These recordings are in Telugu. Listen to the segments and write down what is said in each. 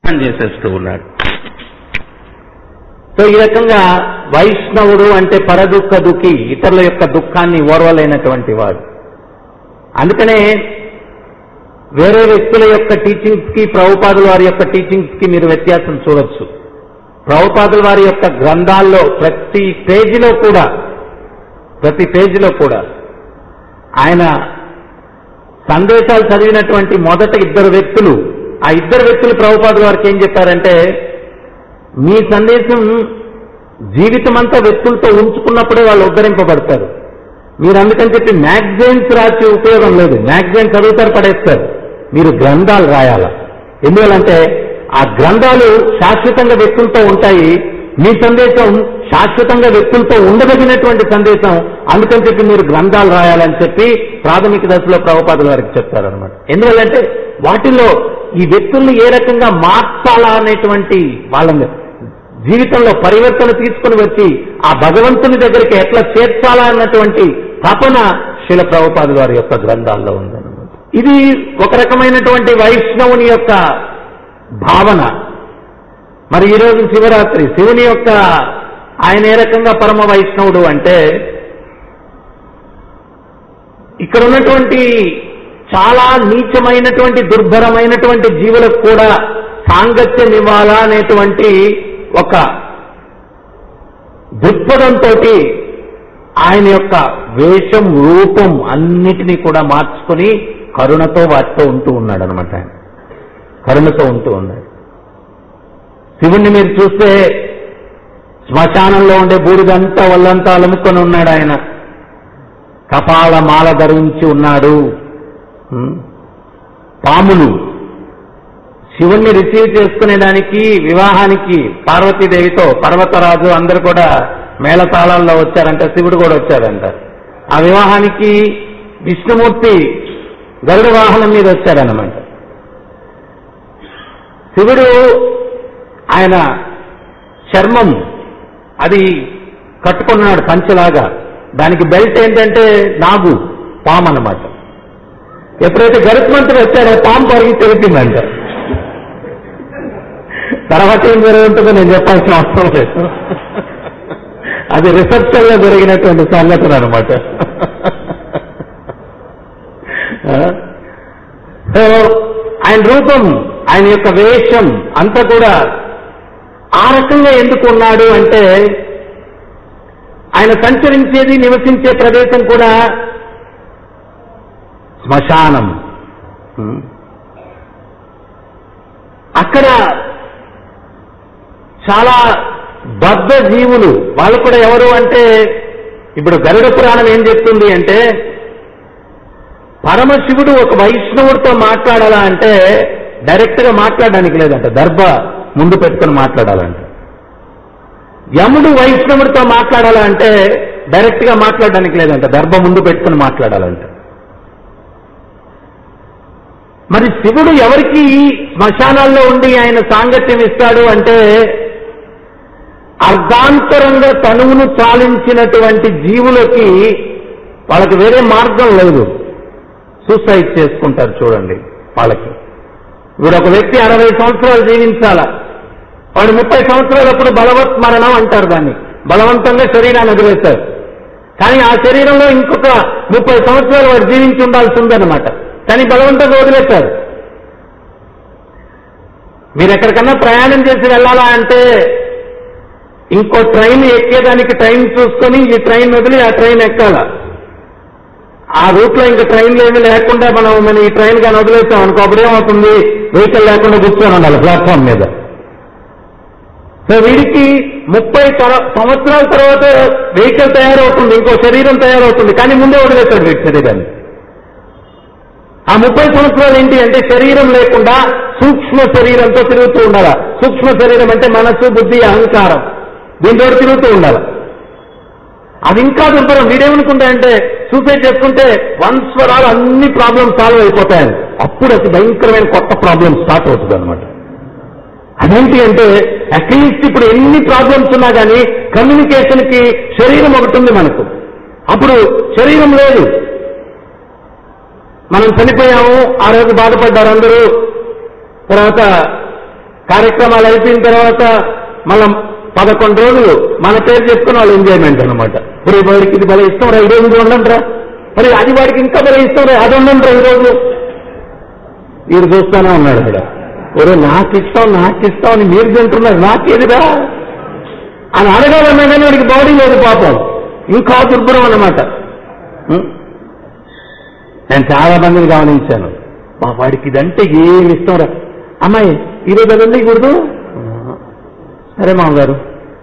ధ్యానం చేసేస్తూ ఉన్నాడు సో ఈ రకంగా వైష్ణవుడు అంటే పరదుఃఖ దుఃఖి ఇతరుల యొక్క దుఃఖాన్ని ఓర్వలేనటువంటి వాడు అందుకనే వేరే వ్యక్తుల యొక్క టీచింగ్స్ కి ప్రభుపాదుల వారి యొక్క టీచింగ్స్ కి మీరు వ్యత్యాసం చూడొచ్చు ప్రభుపాదుల వారి యొక్క గ్రంథాల్లో ప్రతి పేజీలో కూడా ప్రతి పేజీలో కూడా ఆయన సందేశాలు చదివినటువంటి మొదట ఇద్దరు వ్యక్తులు ఆ ఇద్దరు వ్యక్తులు ప్రభుపాద వారికి ఏం చెప్పారంటే మీ సందేశం జీవితమంతా వ్యక్తులతో ఉంచుకున్నప్పుడే వాళ్ళు ఉద్ధరింపబడతారు మీరు అందుకని చెప్పి మ్యాగజైన్స్ రాసి ఉపయోగం లేదు మ్యాగజైన్ చదువుతారు పడేస్తారు మీరు గ్రంథాలు రాయాల ఎందువల్లంటే ఆ గ్రంథాలు శాశ్వతంగా వ్యక్తులతో ఉంటాయి మీ సందేశం శాశ్వతంగా వ్యక్తులతో ఉండదగినటువంటి సందేశం అందుకని చెప్పి మీరు గ్రంథాలు రాయాలని చెప్పి ప్రాథమిక దశలో ప్రభుపాద గారికి చెప్తారనమాట ఎందువల్లంటే వాటిల్లో ఈ వ్యక్తుల్ని ఏ రకంగా మార్చాలా అనేటువంటి వాళ్ళని జీవితంలో పరివర్తన తీసుకుని వచ్చి ఆ భగవంతుని దగ్గరికి ఎట్లా చేర్చాలా అన్నటువంటి తపన శిల ప్రభుపాద గారి యొక్క గ్రంథాల్లో ఉందన్నమాట ఇది ఒక రకమైనటువంటి వైష్ణవుని యొక్క భావన మరి ఈరోజు శివరాత్రి శివుని యొక్క ఆయన ఏ రకంగా పరమ వైష్ణవుడు అంటే ఇక్కడ ఉన్నటువంటి చాలా నీచమైనటువంటి దుర్భరమైనటువంటి జీవులకు కూడా సాంగత్యం ఇవ్వాలా అనేటువంటి ఒక దృక్పథంతో ఆయన యొక్క వేషం రూపం అన్నిటినీ కూడా మార్చుకుని కరుణతో వాటితో ఉంటూ ఉన్నాడు అనమాట ఆయన కరుణతో ఉంటూ ఉన్నాడు శివుణ్ణి మీరు చూస్తే శ్మశానంలో ఉండే బూడిదంతా ఒళ్ళంతా అలుముకొని ఉన్నాడు ఆయన కపాల మాల ధరించి ఉన్నాడు ఉం? పాములు శివుణ్ణి రిసీవ్ చేసుకునేదానికి వివాహానికి పార్వతీదేవితో పర్వతరాజు అందరు కూడా మేళతాళాల్లో వచ్చారంట శివుడు కూడా వచ్చాడంట ఆ వివాహానికి విష్ణుమూర్తి గరుడ వాహనం మీద వచ్చారన్నమాట శివుడు ఆయన చర్మం అది కట్టుకున్నాడు పంచలాగా దానికి బెల్ట్ ఏంటంటే నాగు పాము అన్నమాట ఎప్పుడైతే గరుత్మంతుడు వచ్చాడో పాము పరిగి తెలిపిందంట తర్వాత ఏం జరుగుతుందో నేను చెప్పాల్సిన అవసరం లేదు అది రిసెప్షన్ లో జరిగినటువంటి సంఘటన అనమాట సో ఆయన రూపం ఆయన యొక్క వేషం అంతా కూడా ఆ రకంగా ఎందుకు ఉన్నాడు అంటే ఆయన సంచరించేది నివసించే ప్రదేశం కూడా శ్మశానం హ్మ్. అక్కడ చాలా బద్ధ జీవులు వాళ్ళు కూడా ఎవరు అంటే ఇప్పుడు గరుడ పురాణం ఏం చెప్తుంది అంటే పరమశివుడు ఒక వైష్ణవుడితో మాట్లాడాలా అంటే డైరెక్ట్ గా మాట్లాడడానికి లేదంట దర్భ ముందు పెట్టుకొని మాట్లాడాలంట యముడు వైష్ణవుడితో మాట్లాడాలా అంటే డైరెక్ట్ గా మాట్లాడడానికి లేదంట దర్భ ముందు పెట్టుకొని మాట్లాడాలంట మరి శివుడు ఎవరికి శ్మశానాల్లో ఉండి ఆయన సాంగత్యం ఇస్తాడు అంటే అర్ధాంతరంగా తనువును చాలించినటువంటి జీవులకి వాళ్ళకి వేరే మార్గం లేదు సూసైడ్ చేసుకుంటారు చూడండి వాళ్ళకి ఇప్పుడు ఒక వ్యక్తి అరవై సంవత్సరాలు జీవించాలా వాడు ముప్పై సంవత్సరాలప్పుడు బలవత్ మరణం అంటారు దాన్ని బలవంతంగా శరీరాన్ని వదిలేస్తారు కానీ ఆ శరీరంలో ఇంకొక ముప్పై సంవత్సరాలు వాడు జీవించి ఉండాల్సి ఉందన్నమాట కానీ బలవంతంగా వదిలేస్తారు మీరు ఎక్కడికన్నా ప్రయాణం చేసి వెళ్ళాలా అంటే ఇంకో ట్రైన్ ఎక్కేదానికి టైం చూసుకొని ఈ ట్రైన్ వదిలి ఆ ట్రైన్ ఎక్కాల ఆ రూట్ లో ఇంకా ట్రైన్లు ఏమీ లేకుండా మనం మన ఈ ట్రైన్ కానీ వదిలేస్తాం అనుకో అప్పుడు ఏమవుతుంది వెహికల్ లేకుండా కూర్చొని ఉండాలి ప్లాట్ఫామ్ మీద సో వీడికి ముప్పై తర- సంవత్సరాల తర్వాత వెహికల్ తయారవుతుంది ఇంకో శరీరం తయారవుతుంది కానీ ముందే వదిలేస్తాడు వీడి శరీరాన్ని ఆ ముప్పై సంవత్సరాలు ఏంటి అంటే శరీరం లేకుండా సూక్ష్మ శరీరంతో తిరుగుతూ ఉండాలి సూక్ష్మ శరీరం అంటే మనస్సు బుద్ధి అహంకారం దీంతో తిరుగుతూ ఉండాలి అది ఇంకా దుర్భరం వీడేమనుకుంటాయంటే సూసైడ్ చేసుకుంటే వన్స్ ఫర్ ఆల్ అన్ని ప్రాబ్లమ్స్ సాల్వ్ అయిపోతాయని అప్పుడు అది భయంకరమైన కొత్త ప్రాబ్లం స్టార్ట్ అవుతుంది అనమాట అదేంటి అంటే అట్లీస్ట్ ఇప్పుడు ఎన్ని ప్రాబ్లమ్స్ ఉన్నా కానీ కమ్యూనికేషన్ కి శరీరం ఒకటి ఉంది మనకు అప్పుడు శరీరం లేదు మనం చనిపోయాము ఆ రోజు బాధపడ్డారు అందరూ తర్వాత కార్యక్రమాలు అయిపోయిన తర్వాత మళ్ళా పదకొండు రోజులు మన పేరు చెప్పుకుని వాళ్ళు ఎంజాయ్మెంట్ అనమాట ఇప్పుడు వాడికి ఇది భలే ఇష్టం రా ఈ రోజు ఉండండిరా మరి అది వాడికి ఇంకా భలే ఇష్టం రా అది ఉండండిరా ఈ రోజు వీడు చూస్తానే ఉన్నాడు ఇక్కడ ఒరే నాకు ఇష్టం నాకు ఇష్టం అని మీరు తింటున్నారు నాకేదిరా అని అడగాలన్నా కానీ వాడికి బాడీ లేదు పాపం ఇంకా దుర్భరం అన్నమాట ఉం? నేను చాలా మందిని గమనించాను మా వాడికి ఇదంటే ఏమి ఇష్టం రా అమ్మాయి ఈరోజు అది ఉంది కూడదు సరే మామగారు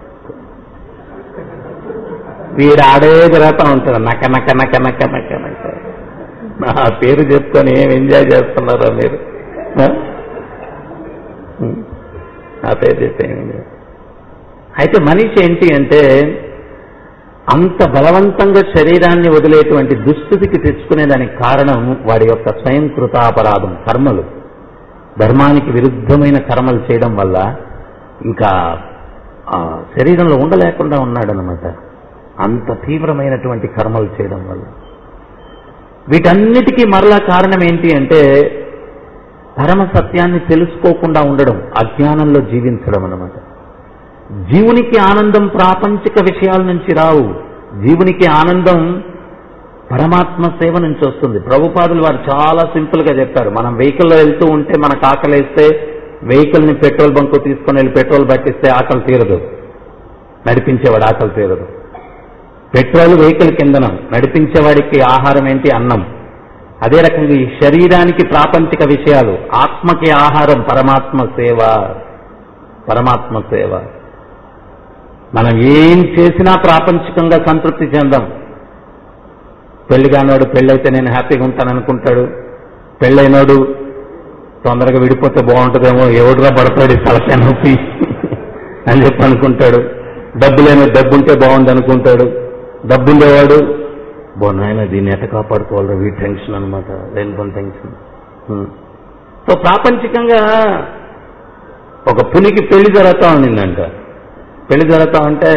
వీడు ఆడే తిరుగుతూ ఉంటాడు నక్క నక్క నక్క నక్క నక్క నక్క నా పేరు చెప్పుకొని ఏం ఎంజాయ్ చేస్తున్నారో మీరు ఆ? ఉం. నా పేరు చెప్తే ఏం ఎంజాయ్ అయితే మనిషి ఏంటి అంటే అంత బలవంతంగా శరీరాన్ని వదిలేటువంటి దుస్థితికి తెచ్చుకునేదానికి కారణం వాడి యొక్క స్వయంకృతాపరాధం కర్మలు ధర్మానికి విరుద్ధమైన కర్మలు చేయడం వల్ల ఇంకా ఆ శరీరంలో ఉండలేకుండా ఉన్నాడనమాట అంత తీవ్రమైనటువంటి కర్మలు చేయడం వల్ల వీటన్నిటికీ మరలా కారణం ఏంటి అంటే పరమ సత్యాన్ని తెలుసుకోకుండా ఉండడం అజ్ఞానంలో జీవించడం అన్నమాట జీవునికి ఆనందం ప్రాపంచిక వేషాల నుంచి రావు జీవునికి ఆనందం పరమాత్మ సేవ నుంచి వస్తుంది ప్రభుపాదులు వారు చాలా సింపుల్ గా చెప్పారు మనం వెహికల్లో వెళ్తూ ఉంటే మనకు ఆకలి వేస్తే వెహికల్ ని పెట్రోల్ బంక్ తీసుకుని వెళ్ళి పెట్రోల్ పట్టిస్తే ఆకలి తీరదు నడిపించేవాడు ఆకలి తీరదు పెట్రోల్ వెహికల్ కిందనం నడిపించేవాడికి ఆహారం ఏంటి అన్నం అదే రకంగా ఈ శరీరానికి ప్రాపంచిక విషయాలు ఆత్మకి ఆహారం పరమాత్మ సేవ పరమాత్మ సేవ మనం ఏం చేసినా ప్రాపంచికంగా సంతృప్తి చెందాం పెళ్లి కానివాడు పెళ్ళైతే నేను హ్యాపీగా ఉంటాను అనుకుంటాడు పెళ్ళైనోడు తొందరగా విడిపోతే బాగుంటుందేమో ఎవడురా పడతాడు ఈ తలకాయ నొప్పి అని చెప్పి అనుకుంటాడు డబ్బు లేని డబ్బు ఉంటే బాగుంది అనుకుంటాడు డబ్బు ఉండేవాడు బోనాయన దీన్ని ఎట కాపాడుకోవాలి వీ టెన్షన్ అనమాట లేనిపోని టెన్షన్ హ్మ్. సో ప్రాపంచికంగా ఒక పులికి పెళ్లి జరుగుతా ఉండిందంట పెళ్లి జరుగుతా ఉంటే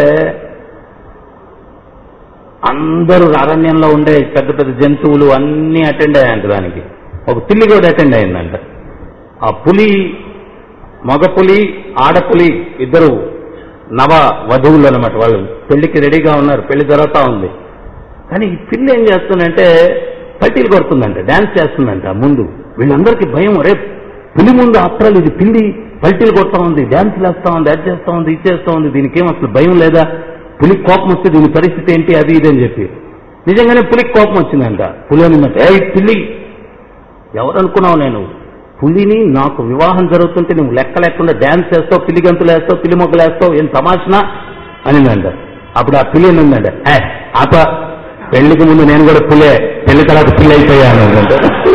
అందరూ అరణ్యంలో ఉండే పెద్ద పెద్ద జంతువులు అన్నీ అటెండ్ అయ్యాయంట దానికి ఒక పిల్లి కూడా అటెండ్ అయిందంట ఆ పులి మగ పులి ఆడపులి ఇద్దరు నవ వధువులు అనమాట వాళ్ళు పెళ్లికి రెడీగా ఉన్నారు పెళ్లి జరుగుతా ఉంది కానీ ఈ పిల్లి ఏం చేస్తుందంటే పల్టీలు కొడుతుందంట డాన్స్ చేస్తుందంట ముందు వీళ్ళందరికీ భయం రే పులి ముందు అప్రాలు ఇది పిల్లి పల్టీలు కొడతా ఉంది డాన్స్ వేస్తా ఉంది అది చేస్తా ఉంది ఇది చేస్తా ఉంది దీనికి ఏం అసలు భయం లేదా పులికి కోపం వస్తే దీని పరిస్థితి ఏంటి అది ఇది అని చెప్పి నిజంగానే పులికి కోపం వచ్చిందంట పులి అనిందంట ఏ పిల్లి ఎవరు అనుకున్నావు నేను పులిని నాకు వివాహం జరుగుతుంటే నువ్వు లెక్క లేకుండా డాన్స్ చేస్తావు పిల్లి గంతులు వేస్తావు పిల్లి మొగ్గలు వేస్తావు ఏం తమాషనా అనిందంట అప్పుడు ఆ పిల్లి అనిందంట ఏ ఆప పెళ్లికి ముందు నేను కూడా పులే పెళ్లి తర్వాత పిల్లి అయిపోయాను అనిందంట.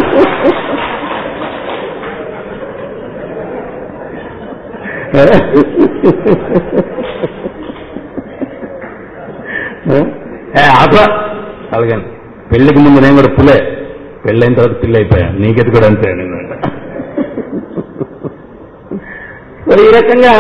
ఏ ఆప అలాగే పెళ్లికి ముందు నేను కూడా పులే పెళ్ళైన తర్వాత పిల్లి అయిపోయాను నీకెది కూడా అంతే అనిందంట సో ఈ రకంగా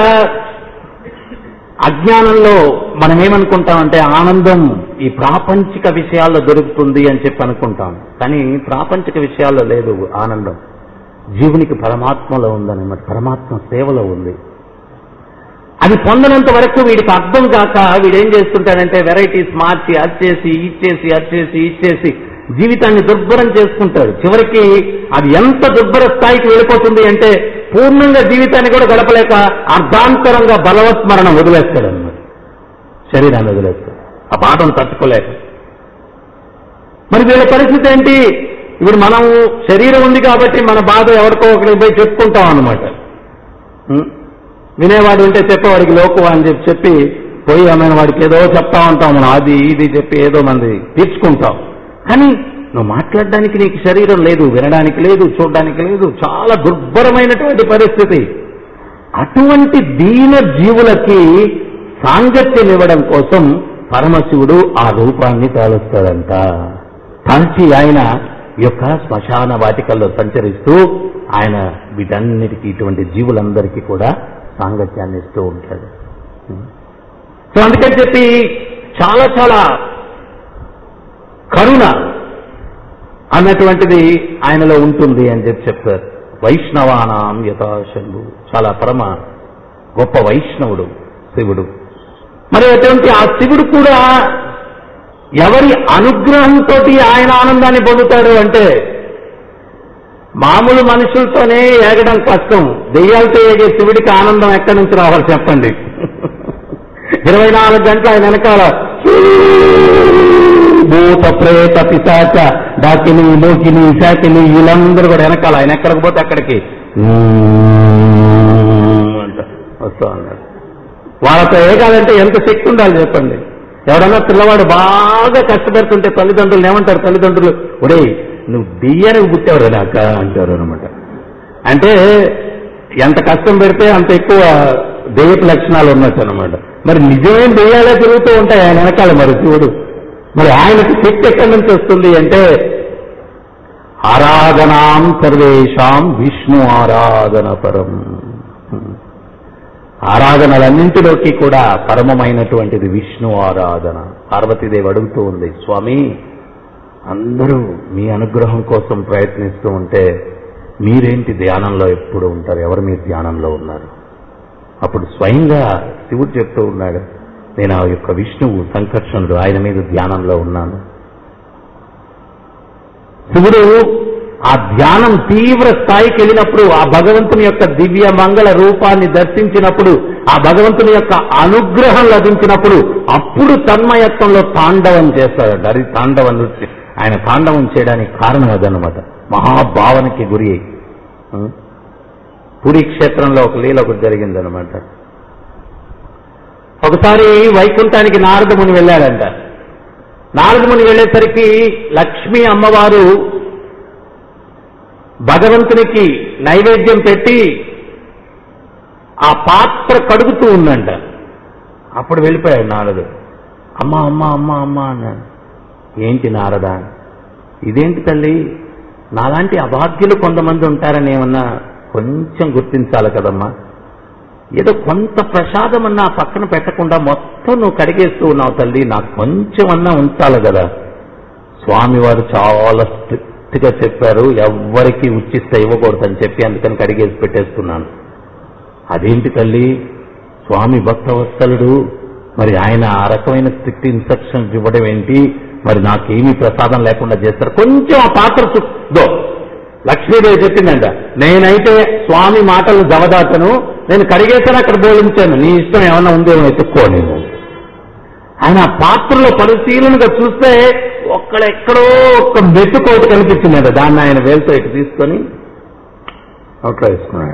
అజ్ఞానంలో మనం ఏమనుకుంటామంటే ఆనందం ఈ ప్రాపంచిక విషయాల్లో దొరుకుతుంది అని చెప్పి అనుకుంటాం కానీ ప్రాపంచిక విషయాల్లో లేదు ఆనందం జీవునికి పరమాత్మలో ఉందన్నమాట పరమాత్మ సేవలో ఉంది అది పొందనంత వరకు వీడికి అర్థం కాక వీడేం చేస్తుంటాడంటే వెరైటీస్ మార్చి అది చేసి ఇది చేసి అది చేసి ఇది చేసి జీవితాన్ని దుర్భరం చేసుకుంటాడు చివరికి అది ఎంత దుర్భర స్థాయికి వెళ్ళిపోతుంది అంటే పూర్ణంగా జీవితాన్ని కూడా గడపలేక అర్ధాంతరంగా బలవత్మరణం వదిలేస్తాడు అన్నమాట శరీరాన్ని వదిలేస్తాడు ఆ బాధను తట్టుకోలేక మరి వీళ్ళ పరిస్థితి ఏంటి ఇప్పుడు మనం శరీరం ఉంది కాబట్టి మన బాధ ఎవరికో ఒకరికి పోయి చెప్పుకుంటాం అన్నమాట ఉం? వినేవాడు ఉంటే చెప్పేవాడికి లోకు అని చెప్పి చెప్పి పోయి ఆమెను వాడికి ఏదో చెప్తా ఉంటాం మనం అది ఇది చెప్పి ఏదో మంది తీర్చుకుంటాం కానీ నువ్వు మాట్లాడడానికి నీకు శరీరం లేదు వినడానికి లేదు చూడడానికి లేదు చాలా దుర్భరమైనటువంటి పరిస్థితి అటువంటి దీన జీవులకి సాంగత్యం ఇవ్వడం కోసం పరమశివుడు ఆ రూపాన్ని తాలుస్తాడంట తాల్చి ఆయన ఈ యొక్క శ్మశాన వాటికల్లో సంచరిస్తూ ఆయన వీటన్నిటికీ ఇటువంటి జీవులందరికీ కూడా సాంగత్యాన్ని ఇస్తూ ఉంటాడు సో అందుకని చెప్పి చాలా చాలా కరుణ అన్నటువంటిది ఆయనలో ఉంటుంది అని చెప్పి చెప్తారు వైష్ణవానాం యథాశంభు చాలా పరమ గొప్ప వైష్ణవుడు శివుడు మరి అటువంటి ఆ శివుడు కూడా ఎవరి అనుగ్రహంతో ఆయన ఆనందాన్ని పొందుతాడు అంటే మామూలు మనుషులతోనే ఏగడం కష్టం దెయ్యాలతో ఏగే శివుడికి ఆనందం ఎక్కడి నుంచి రావాలి చెప్పండి ఇరవై నాలుగు గంటలు ఆయన వెనకాల భూత ప్రేత పిశాచ డాకిని లోకిని శాకిని వీళ్ళందరూ కూడా వెనకాల ఆయన ఎక్కడికి పోతే అక్కడికి అంట వస్తూ ఉన్నారు వాళ్ళతో ఏగాలంటే ఎంత శక్తి ఉండాలి చెప్పండి ఎవడన్నా పిల్లవాడు బాగా కష్టపెడుతుంటే తల్లిదండ్రులు ఏమంటారు తల్లిదండ్రులు ఒడే నువ్వు బియ్యానికి పుట్టావు నాక అంటారు అనమాట అంటే ఎంత కష్టం పెడితే అంత ఎక్కువ దెయ్యపు లక్షణాలు ఉన్నట్టు అనమాట మరి నిజమైన దెయ్యాలే తిరుగుతూ ఉంటాయి ఆయన వెనకాల మరి శివుడు మరి ఆయనకు శక్తి ఎక్కడి నుంచి వస్తుంది అంటే ఆరాధనాం సర్వేషాం విష్ణు ఆరాధన పరం ఆరాధనలన్నింటిలోకి కూడా పరమమైనటువంటిది విష్ణు ఆరాధన పార్వతీదేవి అడుగుతూ ఉంది స్వామి అందరూ మీ అనుగ్రహం కోసం ప్రయత్నిస్తూ ఉంటే మీరేంటి ధ్యానంలో ఎప్పుడు ఉంటారు ఎవరు మీ ధ్యానంలో ఉన్నారు అప్పుడు స్వయంగా శివుడు చెప్తూ ఉన్నాడు నేను ఆ యొక్క విష్ణువు సంకర్షణుడు ఆయన మీద ధ్యానంలో ఉన్నాను శివుడు ఆ ధ్యానం తీవ్ర స్థాయికి వెళ్ళినప్పుడు ఆ భగవంతుని యొక్క దివ్య మంగళ రూపాన్ని దర్శించినప్పుడు ఆ భగవంతుని యొక్క అనుగ్రహం లభించినప్పుడు అప్పుడు తన్మయత్వంలో తాండవం చేస్తాడు అది తాండవ నృత్యం ఆయన తాండవం చేయడానికి కారణం అదనమాట మహాభావనకి గురి అయి ఉం? పూరి క్షేత్రంలో ఒక లీల ఒకటి జరిగిందనమాట ఒకసారి వైకుంఠానికి నారదముని వెళ్ళాడంట నారదముని వెళ్ళేసరికి లక్ష్మీ అమ్మవారు భగవంతునికి నైవేద్యం పెట్టి ఆ పాత్ర కడుగుతూ ఉందంట అప్పుడు వెళ్ళిపోయాడు నారదు అమ్మ అమ్మ అమ్మ అమ్మ అన్నాడు ఏంటి నారద ఇదేంటి తల్లి నాలాంటి అభాగ్యులు కొంతమంది ఉంటారని ఏమన్నా కొంచెం గుర్తించాలి కదమ్మా ఏదో కొంత ప్రసాదం అన్నా పక్కన పెట్టకుండా మొత్తం నువ్వు కడిగేస్తూ ఉన్నావు తల్లి నాకు కొంచెం అన్నా ఉంచాలి కదా స్వామివారు చాలా స్ట్రిక్ట్ గా చెప్పారు ఎవ్వరికి ఉచ్చిస్తే ఇవ్వకూడదని చెప్పి అందుకని కడిగేసి పెట్టేస్తున్నాను అదేంటి తల్లి స్వామి భక్తవత్సలుడు మరి ఆయన ఆ రకమైన స్ట్రిక్ట్ ఇన్స్ట్రక్షన్స్ ఇవ్వడం ఏంటి మరి నాకేమీ ప్రసాదం లేకుండా చేస్తారు కొంచెం ఆ పాత్ర దో లక్ష్మీదేవి చెప్పిందంట నేనైతే స్వామి మాటలు జవదాతను నేను కడిగేసాను అక్కడ బోధించాను నీ ఇష్టం ఏమన్నా ఉందేమో ఎత్తుక్కో నేను ఆయన ఆ పాత్రలో పరిశీలనగా చూస్తే ఒక్కడెక్కడో ఒక్క మెట్టుకోటి కనిపించిందంట దాన్ని ఆయన వేలుతో ఇటు తీసుకొని నోట్లో వేసుకున్నాడు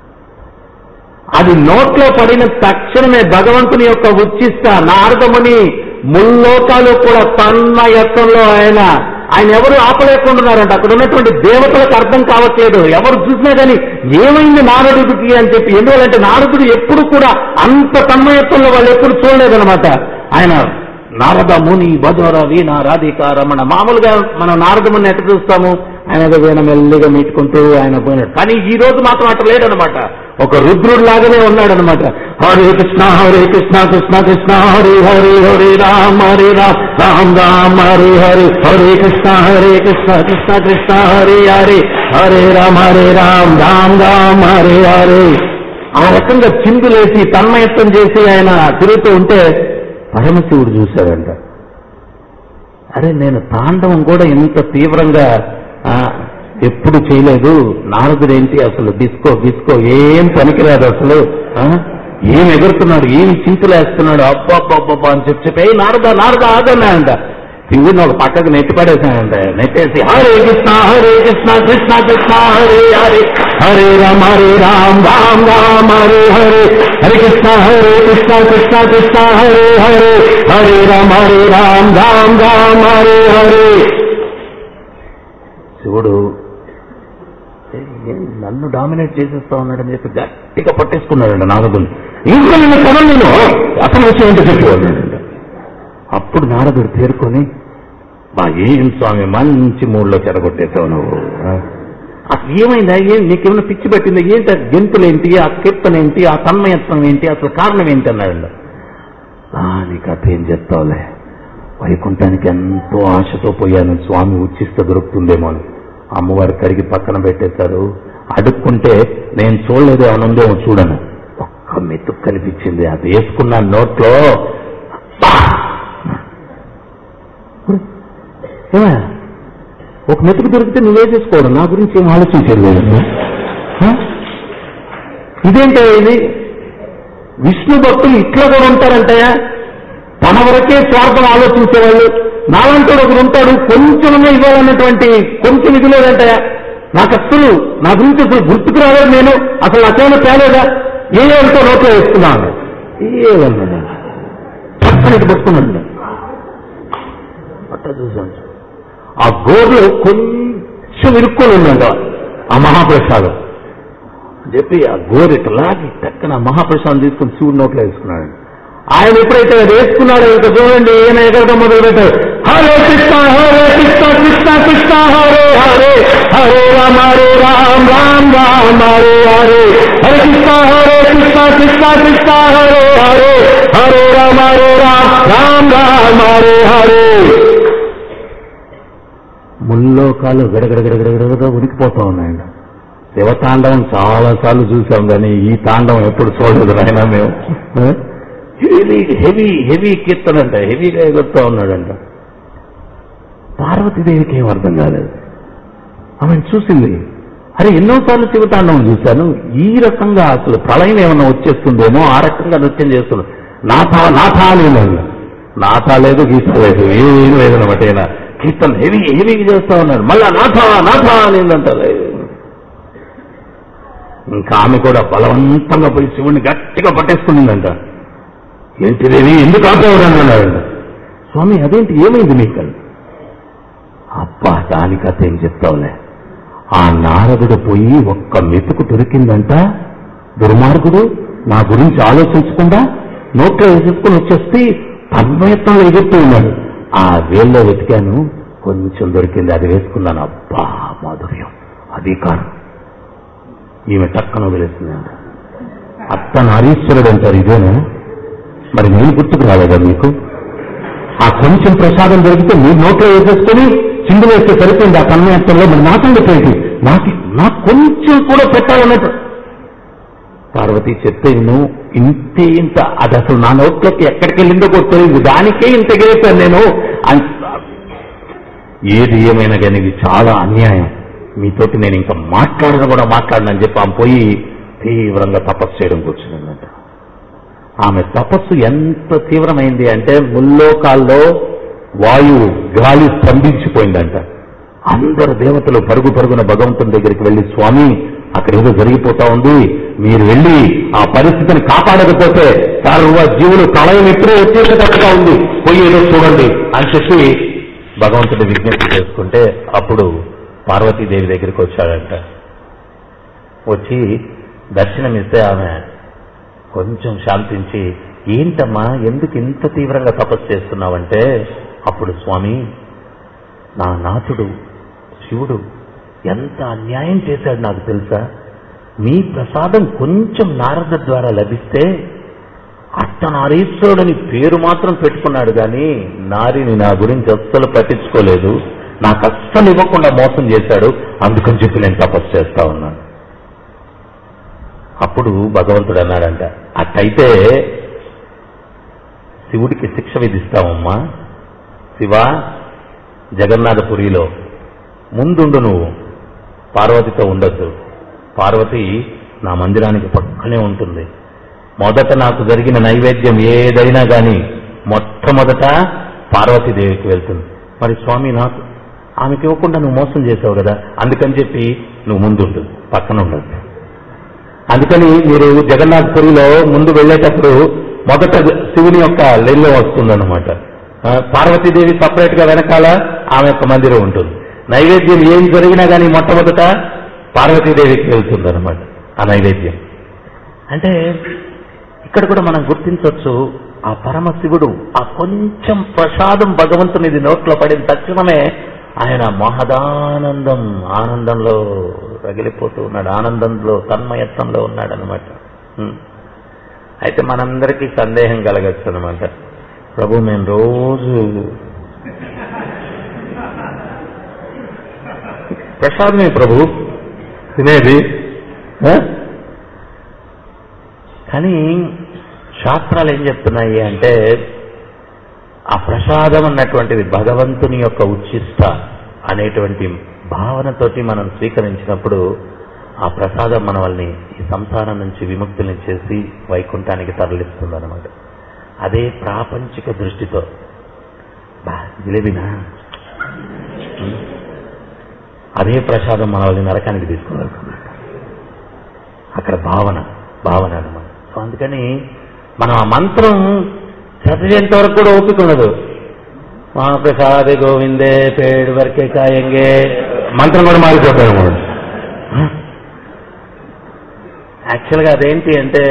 అది నోట్లో పడిన తక్షణమే భగవంతుని యొక్క ఉచ్చిష్ట నారదముని ముల్లోకాలు కూడా తన్మయత్వంలో ఆయన ఆయన ఎవరు ఆపలేకుంటున్నారంట అక్కడ ఉన్నటువంటి దేవతలకు అర్థం కావట్లేదు ఎవరు చూసినా కానీ ఏమైంది నారదుడికి అని చెప్పి ఎందువల్లంటే నారదుడు ఎప్పుడు కూడా అంత తన్మయత్వంలో వాళ్ళు ఎప్పుడు చూడలేదనమాట ఆయన నారద ముని బదోర వీణ రాధిక రమణ మామూలుగా మనం నారదముని ఎట్ట చూస్తాము ఆయన ఏదో వీణ మెల్లిగా మీటుకుంటూ ఆయన పోయినాడు కానీ ఈ రోజు మాత్రం అట్లా లేడనమాట ఒక రుద్రుడు లాగానే ఉన్నాడనమాట హరే కృష్ణ హరే కృష్ణ కృష్ణ కృష్ణ హరే హరే హరే రామ హరే రామ్ రామ్ రామ్ హరే హరే హరే కృష్ణ హరే కృష్ణ కృష్ణ కృష్ణ హరే హరే హరే రామ హరే రామ్ రామ్ రామ్ హరే హరే ఆ రకంగా చిందులేసి తన్మయత్వం చేసి ఆయన తిరుగుతూ ఉంటే పరమశివుడు చూశాడంట అరే నేను తాండవం కూడా ఇంత తీవ్రంగా ఆ, ఎప్పుడు చేయలేదు నారదుడేంటి అసలు డిస్కో డిస్కో ఏం పనికిరాదు అసలు ఆ, ఏం ఎగురుతున్నాడు ఏం చింతలేస్తున్నాడు అబ్బబ్బబ్బబ్బా అని చెప్పి చెప్పి "ఏయ్ నారద నారద ఆగన్నాడంట శివుడిని ఒక పక్కకు నెట్టి పడేసానంట నెట్టేసి హరే కృష్ణ హరే కృష్ణ కృష్ణ కృష్ణ హరే హరే హరే రామ హరే రామ్ రామ్ రామ్ హరే హరే హరే కృష్ణ హరే కృష్ణ కృష్ణ కృష్ణ హరే హరే హరే రామ హరే రామ్ రామ్ రామ్ హరే హరే శివుడు "ఏ, ఏం నన్ను డామినేట్ చేసేస్తా ఉన్నాడని చెప్పి గట్టిగా పట్టేసుకున్నాడంట నారదుని ఇంకా నిన్ను కదలు నేను అసలు విషయం ఏంటో చెప్పు అన్నాడంట అప్పుడు నారదుడు తేరుకొని మా ఏం స్వామి మంచి మూడ్లో చెడగొట్టేశావు నువ్వు ఆ? అసలు ఏమైందా ఏం నీకేమైనా పిచ్చి పట్టిందా ఏంటి ఆ గెంతులేంటి ఆ కీర్తనేంటి ఆ తన్మయత్వం ఏంటి అసలు కారణం ఏంటి అన్నాడు "ఆ, నీ కథ ఏం చెప్తావులే వైకుంఠానికి ఎంతో ఆశతో పోయాను స్వామి ఉచ్చిస్తే దొరుకుతుందేమో అని అమ్మవారు కడిగి పక్కన పెట్టేశారు అడుక్కుంటే నేను చూడలేదు ఏమైనా ఉందేమో చూడను ఒక్క మెతుకు కనిపించింది అది వేసుకున్న నోట్లో అబ్బా! ఏమయ్య? ఒక మెతుకు దొరికితే నువ్వే చేసుకోవడం నా గురించి ఏం ఆలోచించేది లేదు హ? ఇదేంటో ఇది విష్ణు భక్తులు ఇట్లా కూడా ఉంటారంటయా తన వరకే స్వార్థం ఆలోచించేవాళ్ళు నాలంటూ ఒకడు ఉంటాడు కొంచెంగా ఇవ్వాలన్నటువంటి కొంచెం ఇది లేదంటయా నాకు అసలు నా గురించి అసలు గుర్తుకు రాలేదు నేను అసలు నాకేమైనా తేలేదా ఏ ఏమిటో నోట్లో వేసుకున్నాను ఏదన్నా చక్కని ఇటు పట్టుకున్నాడు అట్ట చూసాను ఆ గోర్లు కొంచెం ఇరుక్కొని ఉందంట ఆ మహాప్రసాదం అని చెప్పి ఆ గోరిట లాగి టక్కన ఆ మహాప్రసాదం తీసుకుని శివుడి నోట్లో వేసుకున్నాడు ఆయన ఎప్పుడైతే అది వేసుకున్నాడో ఇంకా చూడండి ఈయన ఎగరడం మొదలు పెట్టాడు హరే కృష్ణ హరే కృష్ణ కృష్ణ కృష్ణ హరే హరే హరే రామ హరే రామ్ రామ్ రామ్ హరే హరే హరే కృష్ణ హరే కృష్ణ కృష్ణ కృష్ణ హరే హరే హరే రామ హరే రామ్ రామ్ రామ్ హరే హరే ముల్లోకాలు గడగడగడగడగడ ఉడికిపోతా ఉన్నాయండి శివతాండవం చాలా సార్లు చూసాం కానీ ఈ తాండవం ఎప్పుడు చూడలేదు నాయన మేము హెవీ హెవీ హెవీ కీర్తన అంట హెవీగా ఎగురుతూ ఉన్నాడంట పార్వతీదేవికి ఏం అర్థం కాలేదు ఆమెను చూసింది అరే ఎన్నోసార్లు శివతాండవం చూశాను ఈ రకంగా అసలు ప్రళయం ఏమన్నా వచ్చేస్తుందేమో ఆ రకంగా నృత్యం చేస్తున్నాడు నాథ నాథ అని విన్నాను. నాథ లేదు గీత లేదు ఏం లేదనమాట ఈయన కీర్తన హెవీ హెవీగా చేస్తా ఉన్నాడు మళ్ళా నాథ నాథ అనిందంట ఇంకా ఆమె కూడా బలవంతంగా పోయి శివుణ్ణి గట్టిగా పట్టేసుకునిందంట ఏంటిదేవి ఎందుకు ఆపేవాడు అన్నాడు స్వామి అదేంటి ఏమైంది మీకు అబ్బా దాని కథ ఏం చెప్తావులే ఆ నారదుడు పోయి ఒక్క మెతుకు దొరికిందంట దుర్మార్గుడు నా గురించి ఆలోచించకుండా నోట్లో వేసేసుకుని వచ్చేస్తే తన్మయత్నంలో ఎగురుతూ ఉన్నాడు ఆ వేల్లో వెతికాను కొంచెం దొరికింది అది వేసుకున్నాను అబ్బా మాధుర్యం అది కాదు ఈమె టక్కన వదిలేస్తుందంట అత్త నారీశ్వరుడు అంటారు ఇదేనా మరి నేను గుర్తుకు రాలేదా మీకు ఆ కొంచెం ప్రసాదం దొరికితే మీ నోట్లో వేసేసుకొని చిండు వేస్తే సరిపోయింది ఆ తన్మయత్వంలో మరి నా సంగతి ఏంటి నాకు నాకు కొంచెం కూడా పెట్టాలన్నట్టు పార్వతి చెప్తే నువ్వు ఇంతే ఇంత అది అసలు నా నోట్లోకి ఎక్కడికి వెళ్ళిందో కూడా తెలియదు దానికే ఇంత గేపాను నేను అన్- ఏది ఏమైనా కానీ ఇది చాలా అన్యాయం మీతోటి నేను ఇంకా మాట్లాడను కూడా మాట్లాడనని చెప్పి ఆమె పోయి తీవ్రంగా తపస్సు చేయడం కూర్చుందంట ఆమె తపస్సు ఎంత తీవ్రమైంది అంటే ముల్లోకాల్లో వాయువు గాలి స్తంభించిపోయిందంట అందరు దేవతలు పరుగు పరుగున భగవంతుని దగ్గరికి వెళ్లి స్వామి అక్కడ ఏదో జరిగిపోతా ఉంది మీరు వెళ్ళి ఆ పరిస్థితిని కాపాడకపోతే సర్వ జీవులు ప్రళయం ఇప్పుడే వచ్చేసేటట్టుగా ఉంది పోయి ఏదో చూడండి అని చెప్పి భగవంతుడి విజ్ఞప్తి చేసుకుంటే అప్పుడు పార్వతీదేవి దగ్గరికి వచ్చాడంట వచ్చి దర్శనమిస్తే ఆమె కొంచెం శాంతించి ఏంటమ్మా ఎందుకు ఇంత తీవ్రంగా తపస్సు చేస్తున్నావంటే అప్పుడు స్వామి నా నాథుడు శివుడు ఎంత అన్యాయం చేశాడు నాకు తెలుసా మీ ప్రసాదం కొంచెం నారద ద్వారా లభిస్తే అట్టనారీశ్వరుడని పేరు మాత్రం పెట్టుకున్నాడు కానీ నారిని నా గురించి అస్సలు పట్టించుకోలేదు నాకు అస్సలు ఇవ్వకుండా మోసం చేశాడు అందుకని చెప్పి నేను తపస్సు చేస్తా ఉన్నాను అప్పుడు భగవంతుడు అన్నాడంట అట్టయితే శివుడికి శిక్ష విధిస్తావమ్మా శివ జగన్నాథపురిలో ముందుండు నువ్వు పార్వతితో ఉండొద్దు పార్వతి నా మందిరానికి పక్కనే ఉంటుంది మొదట నాకు జరిగిన నైవేద్యం ఏదైనా గాని మొట్టమొదట పార్వతీదేవికి వెళ్తుంది మరి స్వామి నాకు ఆమెకి ఇవ్వకుండా నువ్వు మోసం చేసావు కదా అందుకని చెప్పి నువ్వు ముందుండు పక్కన ఉండదు అందుకని మీరు జగన్నాథపురిలో ముందు వెళ్ళేటప్పుడు మొదట శివుని యొక్క లెల్లో వస్తుందన్నమాట ఆ, పార్వతీదేవి సపరేట్ గా వెనకాల ఆమె యొక్క మందిరం ఉంటుంది నైవేద్యం ఏం జరిగినా కానీ మొట్టమొదట పార్వతీదేవికి వెళ్తుందన్నమాట ఆ నైవేద్యం అంటే ఇక్కడ కూడా మనం గుర్తించవచ్చు ఆ పరమశివుడు ఆ కొంచెం ప్రసాదం భగవంతునిది నోట్లో పడిన తక్షణమే ఆయన మహదానందం ఆనందంలో రగిలిపోతూ ఉన్నాడు ఆనందంలో తన్మయత్వంలో ఉన్నాడు అనమాట అయితే మనందరికీ సందేహం కలగచ్చు అనమాట ప్రభు మేము రోజు ప్రసాదమే ప్రభు తినేది ఆ? కానీ శాస్త్రాలు ఏం చెప్తున్నాయి అంటే ఆ ప్రసాదం అన్నటువంటిది భగవంతుని యొక్క ఉచ్చిష్ట అనేటువంటి భావనతోటి మనం స్వీకరించినప్పుడు ఆ ప్రసాదం మన వాళ్ళని ఈ సంసారం నుంచి విముక్తుల్ని చేసి వైకుంఠానికి తరలిస్తుంది అనమాట అదే ప్రాపంచిక దృష్టితో బా జిలేబీనా ఉం? అదే ప్రసాదం మన వాళ్ళని నరకానికి తీసుకువెళ్తుంది అక్కడ భావన భావన అనమాట సో అందుకని మనం ఆ మంత్రం చదివేంత వరకు కూడా ఓపిక ఉండదు మహాప్రసాద గోవిందే పేడు వరకే కాయంగే మంత్రం కూడా మారిపోతారు మనం యాక్చువల్గా అదేంటి అంటే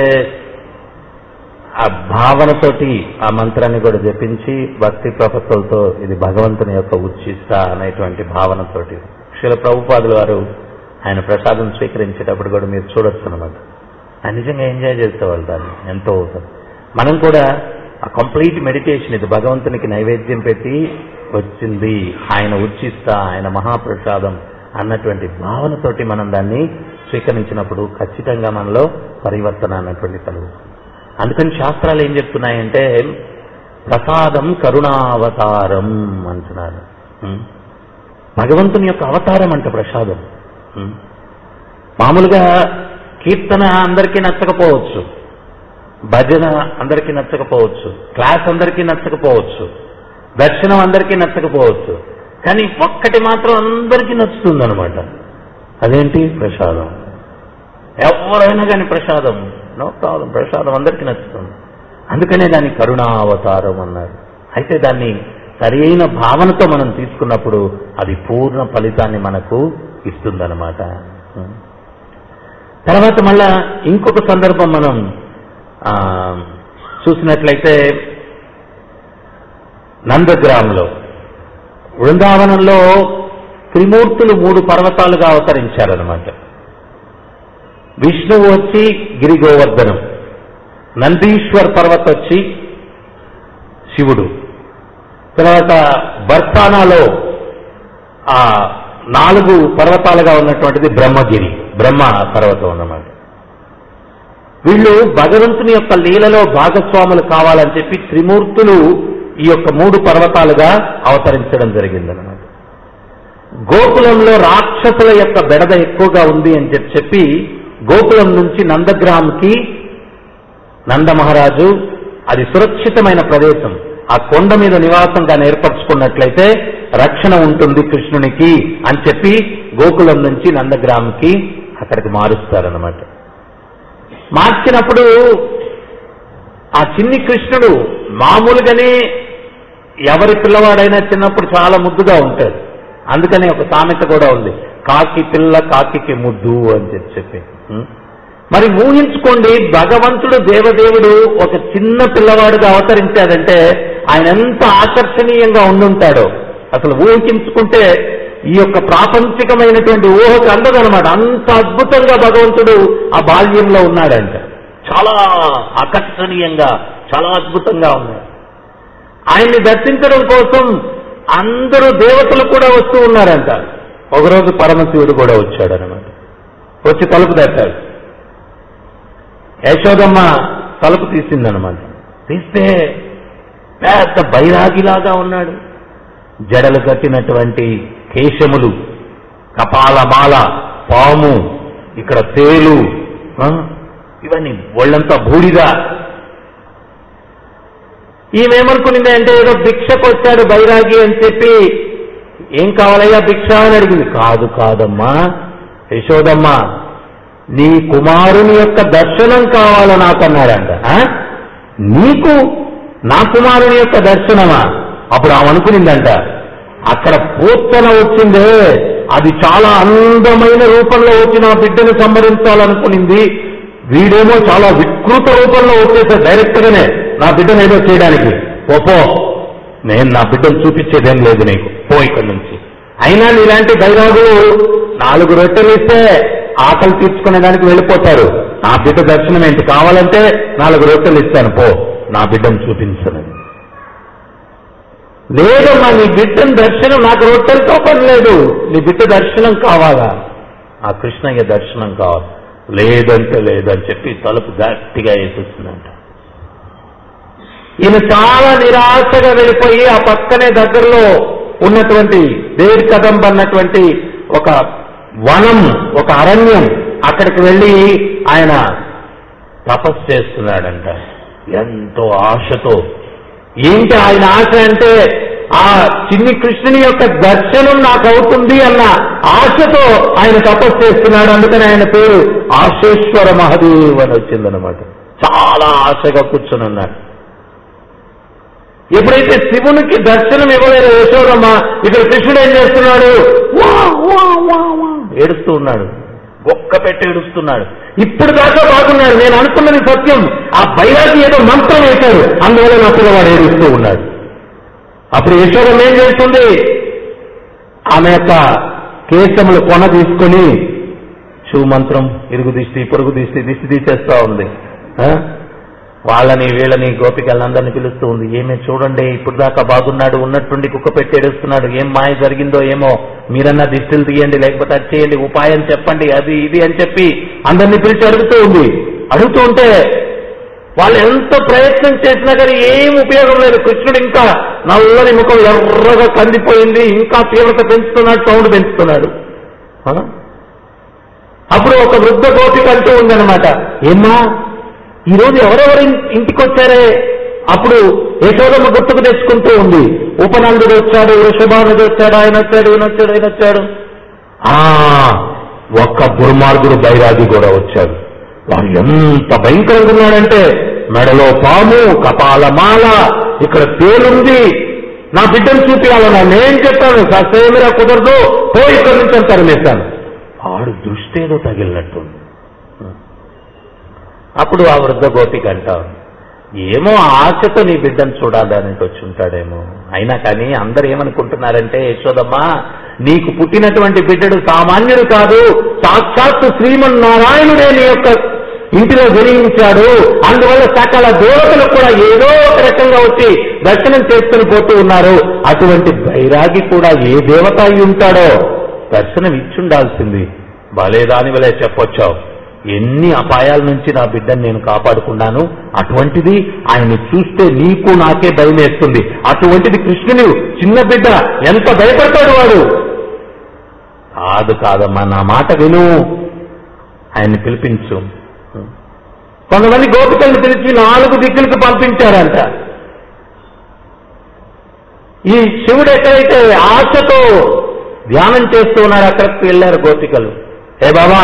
ఆ భావనతోటి ఆ మంత్రాన్ని కూడా జపించి భక్తి ప్రపత్తులతో ఇది భగవంతుని యొక్క ఉచ్చిష్ట అనేటువంటి భావనతోటి శిల ప్రభుపాదులు వారు ఆయన ప్రసాదం స్వీకరించేటప్పుడు కూడా మీరు చూడొచ్చు అనమాట ఆయన నిజంగా ఎంజాయ్ చేసేవాళ్ళు దాన్ని ఎంతో అవుతుంది మనం కూడా ఆ కంప్లీట్ మెడిటేషన్ ఇది భగవంతునికి నైవేద్యం పెట్టి వచ్చింది ఆయన ఉచ్చిస్తా ఆయన మహాప్రసాదం అన్నటువంటి భావనతోటి మనం దాన్ని స్వీకరించినప్పుడు ఖచ్చితంగా మనలో పరివర్తన అన్నటువంటి కలుగుతుంది అందుకని శాస్త్రాలు ఏం చెప్తున్నాయంటే ప్రసాదం కరుణావతారం అంటున్నారు ఉం? భగవంతుని యొక్క అవతారం అంట ప్రసాదం ఉం? మామూలుగా కీర్తన అందరికీ నచ్చకపోవచ్చు భజన అందరికీ నచ్చకపోవచ్చు క్లాస్ అందరికీ నచ్చకపోవచ్చు దర్శనం అందరికీ నచ్చకపోవచ్చు కానీ ఒక్కటి మాత్రం అందరికీ నచ్చుతుంది అనమాట అదేంటి ప్రసాదం ఎవరైనా కానీ ప్రసాదం నో ప్రాబ్లం ప్రసాదం అందరికీ నచ్చుతుంది అందుకనే దాన్ని కరుణావతారం అన్నారు అయితే దాన్ని సరైన భావనతో మనం తీసుకున్నప్పుడు అది పూర్ణ ఫలితాన్ని మనకు ఇస్తుందన్నమాట తర్వాత మళ్ళా ఇంకొక సందర్భం మనం ఆ, చూసినట్లయితే నందగ్రామ్లో బృందావనంలో త్రిమూర్తులు మూడు పర్వతాలుగా అవతరించారనమాట విష్ణువు వచ్చి గిరి గోవర్ధనం నందీశ్వర్ పర్వత వచ్చి శివుడు తర్వాత బర్సానాలో ఆ నాలుగు పర్వతాలుగా ఉన్నటువంటిది బ్రహ్మగిరి బ్రహ్మ పర్వతం అన్నమాట వీళ్ళు భగవంతుని యొక్క లీలలో భాగస్వాములు కావాలని చెప్పి త్రిమూర్తులు ఈ యొక్క మూడు పర్వతాలుగా అవతరించడం జరిగిందన్నమాట గోకులంలో రాక్షసుల యొక్క బెడద ఎక్కువగా ఉంది అని చెప్పి చెప్పి గోకులం నుంచి నందగ్రామ్కి నంద మహారాజు అది సురక్షితమైన ప్రదేశం ఆ కొండ మీద నివాసంగా ఏర్పరచుకున్నట్లయితే రక్షణ ఉంటుంది కృష్ణునికి అని చెప్పి గోకులం నుంచి నందగ్రామ్కి అక్కడికి మారుస్తారన్నమాట మార్చినప్పుడు ఆ చిన్ని కృష్ణుడు మామూలుగానే ఎవరి పిల్లవాడైనా చిన్నప్పుడు చాలా ముద్దుగా ఉంటాడు అందుకనే ఒక సామెత కూడా ఉంది కాకి పిల్ల కాకికి ముద్దు అని చెప్పి చెప్పి ఉం? మరి ఊహించుకోండి భగవంతుడు దేవదేవుడు ఒక చిన్న పిల్లవాడుగా అవతరించాడంటే ఆయన ఎంత ఆకర్షణీయంగా ఉండుంటాడో అసలు ఊహించుకుంటే ఈ యొక్క ప్రాపంచికమైనటువంటి ఊహకు అందదనమాట అంత అద్భుతంగా భగవంతుడు ఆ బాల్యంలో ఉన్నాడంట చాలా ఆకర్షణీయంగా చాలా అద్భుతంగా ఉన్నాడు ఆయన్ని దర్శించడం కోసం అందరూ దేవతలు కూడా వస్తూ ఉన్నారంట ఒకరోజు పరమశివుడు కూడా వచ్చాడు అనమాట వచ్చి తలుపు తట్టాడు యశోదమ్మ తలుపు తీసిందనమాట తీస్తే పెద్ద బైరాగిలాగా ఉన్నాడు జడలు కట్టినటువంటి కేశములు కపాలమాల పాము ఇక్కడ తేలు ఆ, ఇవన్నీ ఒళ్ళంతా బూడిద ఈమెమనుకునింది అంటే ఏదో భిక్షకు వచ్చాడు బైరాగి అని చెప్పి ఏం కావాలయ్యా భిక్ష అని అడిగింది కాదు కాదమ్మా యశోదమ్మా నీ కుమారుని యొక్క దర్శనం కావాల నాకన్నాడంట ఆ? నీకు నా కుమారుని యొక్క దర్శనమా అప్పుడు ఆమె అనుకునిందంట అక్కడ పూర్తన వచ్చిందే అది చాలా అందమైన రూపంలో వచ్చి నా బిడ్డను సంహరించాలనుకునింది వీడేమో చాలా వికృత రూపంలో వచ్చేసాడు డైరెక్ట్ గానే నా బిడ్డను ఏదో చేయడానికి ఓ పో నేను నా బిడ్డను చూపించేదేం లేదు నీకు పో ఇక్కడి నుంచి అయినా నీలాంటి బైరాగులు నాలుగు రొట్టెలు ఇస్తే ఆకలి తీర్చుకునే దానికి వెళ్ళిపోతారు నా బిడ్డ దర్శనం ఏంటి కావాలంటే నాలుగు రొట్టెలు ఇస్తాను పో నా బిడ్డను చూపించనని లేదమ్మా నీ బిడ్డను దర్శనం నాకు రొట్టెలతో పని లేదు నీ బిడ్డ దర్శనం కావాలా ఆ కృష్ణయ్య దర్శనం కావాలి లేదంటే లేదని చెప్పి తలుపు గట్టిగా వేసేస్తుందంట ఈయన చాలా నిరాశగా వెళ్ళిపోయి ఆ పక్కనే దగ్గరలో ఉన్నటువంటి దేవి కదంబ అన్నటువంటి ఒక వనం ఒక అరణ్యం అక్కడికి వెళ్ళి ఆయన తపస్సు చేస్తున్నాడంట ఎంతో ఆశతో ఏంటి ఆయన ఆశ అంటే ఆ చిన్ని కృష్ణుని యొక్క దర్శనం నాకు అవుతుంది అన్న ఆశతో ఆయన తపస్సు చేస్తున్నాడు అందుకని ఆయన పేరు ఆశేశ్వర మహాదేవ్ అని వచ్చిందనమాట చాలా ఆశగా కూర్చొని ఉన్నాడు ఎప్పుడైతే శివునికి దర్శనం ఇవ్వలేదు యశోదమ్మ ఇక్కడ కృష్ణుడు ఏం చేస్తున్నాడు వా, వా, వా, వా, ఏడుస్తూ ఉన్నాడు ఒక్క పెట్టి ఏడుస్తున్నాడు ఇప్పుడు దాకా బాగున్నాడు నేను అనుకున్నది సత్యం ఆ బైరాగి ఏదో మంత్రం వేశాడు అందువల్ల నా పిల్లవాడు ఏడుస్తూ ఉన్నాడు అప్పుడు యశోదం ఏం చేస్తుంది ఆమె యొక్క కేశములు కొన తీసుకొని శివ మంత్రం ఇరుగు దిష్టి పొరుగు దిష్టి దిష్టి తీసేస్తా ఉంది ఆ? వాళ్ళని వీళ్ళని గోపికలందరినీ పిలుస్తూ ఉంది ఏమే చూడండి ఇప్పుడు దాకా బాగున్నాడు ఉన్నట్టుండి కుక్క పెట్టి ఏడుస్తున్నాడు ఏం మాయ జరిగిందో ఏమో మీరన్నా దిష్టిలు తీయండి లేకపోతే అది చేయండి ఉపాయం చెప్పండి అది ఇది అని చెప్పి అందరినీ పిలిచి అడుగుతూ ఉంది అడుగుతూ ఉంటే వాళ్ళు ఎంత ప్రయత్నం చేసినా కానీ ఏం ఉపయోగం లేదు కృష్ణుడు ఇంకా నల్లని ముఖం ఎర్రగా కందిపోయింది ఇంకా తీవ్రత పెంచుతున్నాడు సౌండ్ పెంచుతున్నాడు ఆ? అప్పుడు ఒక వృద్ధ గోపిక అంటూ ఉందన్నమాట ఏమ్మా ఈరోజు ఎవరెవరు ఇన్- ఇంటికి వచ్చారే అప్పుడు యశోదమ్మ గుర్తుకు తెచ్చుకుంటూ ఉంది ఉపనందుడు వచ్చాడు వృషభానుడు వచ్చాడు ఆయన వచ్చాడు ఈయన వచ్చాడు ఆయన వచ్చాడు ఆ ఒక్క దుర్మార్గుడు బైరాగి కూడా వచ్చాడు వాడు ఎంత భయంకరంగా ఉన్నాడంటే మెడలో పాము కపాలమాల ఇక్కడ తేలుంది నా బిడ్డను చూపించాలన్నా నేను చెప్పాను ససేమిరా కుదరదు పోయి ఇక్కడి నుంచి అని తరిమేశాను వాడు దృష్టి ఏదో తగిలినట్టుంది అప్పుడు ఆ వృద్ధ గోపిక అంటావు ఏమో ఆశతో నీ బిడ్డను చూడాలని వచ్చి ఉంటాడేమో అయినా కానీ అందరు ఏమనుకుంటున్నారంటే యశోదమ్మ నీకు పుట్టినటువంటి బిడ్డడు సామాన్యుడు కాదు సాక్షాత్తు శ్రీమన్నారాయణుడే నీ యొక్క ఇంటిలో జనించాడు అందువల్ల సకల దేవతలు కూడా ఏదో ఒక రకంగా వచ్చి దర్శనం చేసుకుని పోతూ ఉన్నారు అటువంటి బైరాగి కూడా ఏ దేవత అయి ఉంటాడో దర్శనం ఇచ్చుండాల్సింది భలే దాని వలే చెప్పొచ్చావు ఎన్ని అపాయాల నుంచి నా బిడ్డను నేను కాపాడుకున్నాను అటువంటిది ఆయన్ని చూస్తే నీకు నాకే భయం వేస్తుంది అటువంటిది కృష్ణుని చిన్న బిడ్డ ఎంత భయపడతాడు వాడు కాదు కాదమ్మా నా మాట విను ఆయన్ని పిలిపించు కొంతమంది గోపికలను పిలిచి నాలుగు దిక్కులకు పంపించారంట ఈ శివుడు ఎక్కడైతే ఆశతో ధ్యానం చేస్తూ ఉన్నాడు అక్కడికి వెళ్ళారు గోపికలు ఏ బాబా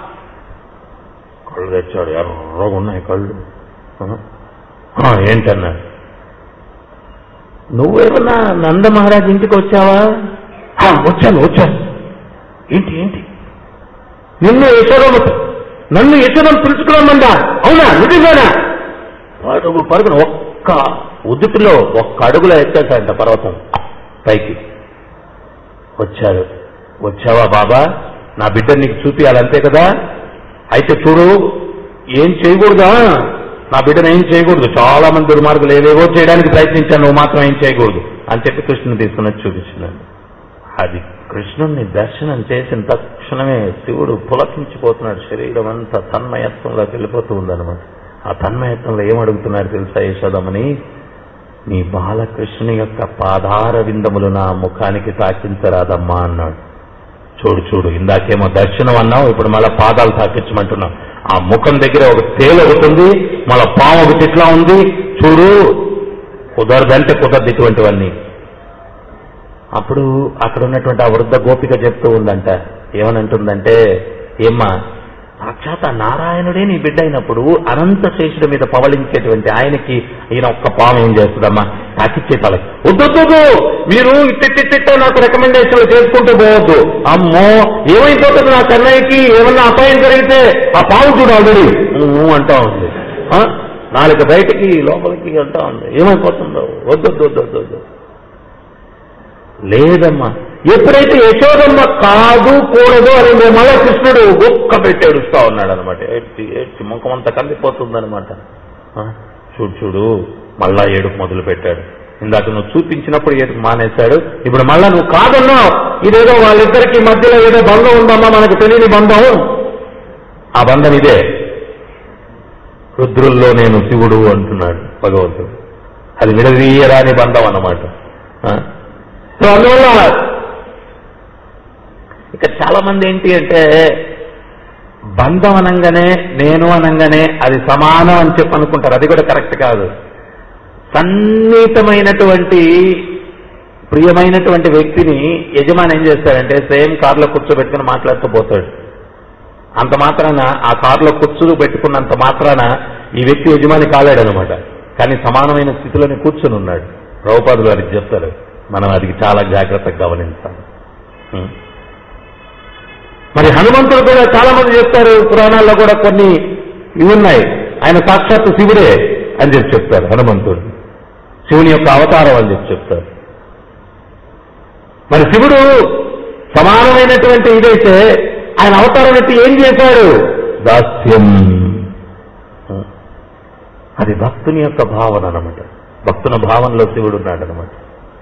కళ్ళు తెచ్చాడు ఎర్రగా ఉన్నాయి కళ్ళు ఆ, ఏంటన్నాడు నువ్వేమన్నా నంద మహారాజ్ ఇంటికి వచ్చావా "ఆ, వచ్చాను వచ్చాను ఏంటి ఏంటి నిన్ను యశోదం నన్ను యశోదం పిలుచుకురమ్మందా అవునా నిజంగానా అడుగు పరుగున ఒక్క ఉదుటిలో ఒక్క అడుగులో ఎత్తేసాడంట పర్వతం పైకి వచ్చాడు వచ్చావా బాబా నా బిడ్డ నీకు చూపియాలంతే కదా అయితే చూడు ఏం చేయకూడదా నా బిడ్డను ఏం చేయకూడదు చాలా మంది దుర్మార్గులు ఏవేవో చేయడానికి ప్రయత్నించాను నువ్వు మాత్రం ఏం చేయకూడదు అని చెప్పి కృష్ణుని తీసుకుని వచ్చి చూపించినాడు అది కృష్ణుణ్ణి దర్శనం చేసిన తక్షణమే శివుడు పులకించిపోతున్నాడు శరీరం అంతా తన్మయత్వంలోకి వెళ్ళిపోతూ ఉందన్నమాట ఆ తన్మయత్వంలో ఏమడుగుతున్నాడు తెలుసా యశోదమని నీ బాలకృష్ణుని యొక్క పాదార విందములు నా ముఖానికి తాకించరాదమ్మా అన్నాడు చూడు చూడు ఇందాకేమో దర్శనం అన్నావు ఇప్పుడు మళ్ళా పాదాలు తాకించమంటున్నావు ఆ ముఖం దగ్గర ఒక తేలు ఒకటి ఉంది మళ్ళా పాము ఒకటి ఇట్లా ఉంది చూడు కుదరదంటే కుదరదు ఇటువంటివన్నీ అప్పుడు అక్కడ ఉన్నటువంటి ఆ వృద్ధ గోపిక చెప్తూ ఉందంట ఏమనంటుందంటే ఏమ్మా సాక్షాత్ ఆ నారాయణుడే నీ బిడ్డ అయినప్పుడు అనంత శేషుడి మీద పవలించేటువంటి ఆయనకి ఈయన ఒక్క పాము ఏం చేస్తుందమ్మా తాకిచ్చే తల వద్దొద్దు మీరు ఇట్టిట్టిట్ట నాకు రికమెండేషన్లు చేసుకుంటూ పోవద్దు అమ్మో ఏమైపోతుంది నా కన్నయ్యకి ఏమన్నా అపాయం జరిగితే ఆ పాము చూడు ఆల్రెడీ అంటా ఉంది ఆ? నాలుగు బయటికి లోపలికి అంటా ఉంది ఏమైపోతుందో వద్దొద్దు వద్దొద్దు వద్దు లేదమ్మా ఎప్పుడైతే యశోదమ్మ కాదు కూడదు అని మేము మళ్ళా కృష్ణుడు ఒక్క పెట్టి ఏడుస్తా ఉన్నాడు అనమాట ఏడ్చి ఏడ్చి ముఖం అంతా కందిపోతుందనమాట ఆ, చూడు చూడు మళ్ళా ఏడుపు మొదలు పెట్టాడు ఇందాక నువ్వు చూపించినప్పుడు ఏడుపు మానేశాడు ఇప్పుడు మళ్ళా నువ్వు కాదన్నావు ఇదేదో వాళ్ళిద్దరికి మధ్యలో ఏదో బంధం ఉందమ్మా మనకు తెలియని బంధం ఆ బంధం ఇదే రుద్రుల్లో నేను శివుడు అంటున్నాడు భగవంతుడు అది విడదీయరాని బంధం అన్నమాట ఆ? సో అందువల్ల ఇక చాలా మంది ఏంటి అంటే బంధం అనంగానే నేను అనంగానే అది సమానం అని చెప్పి అనుకుంటారు అది కూడా కరెక్ట్ కాదు సన్నిహితమైనటువంటి ప్రియమైనటువంటి వ్యక్తిని యజమాని ఏం చేస్తాడంటే సేమ్ కారులో కూర్చోబెట్టుకుని మాట్లాడుతూ పోతాడు అంత మాత్రాన ఆ కారులో కూర్చుని పెట్టుకున్నంత మాత్రాన ఈ వ్యక్తి యజమాని కాలేడు అనమాట కానీ సమానమైన స్థితిలోనే కూర్చుని ఉన్నాడు ప్రభుపాదులు వారికి చెప్తారు మనం అది చాలా జాగ్రత్తగా గమనించాలి ఉం. మరి హనుమంతుడు కూడా చాలా మంది చెప్తారు పురాణాల్లో కూడా కొన్ని ఇవి ఉన్నాయి ఆయన సాక్షాత్తు శివుడే అని చెప్పి చెప్తారు హనుమంతుడు శివుని యొక్క అవతారం అని చెప్పి చెప్తారు మరి శివుడు సమానమైనటువంటి ఇదైతే ఆయన అవతారం ఎత్తి ఏం చేశాడు దాస్యం అది భక్తుని యొక్క భావన అనమాట భక్తుల భావనలో శివుడు ఉన్నాడు అనమాట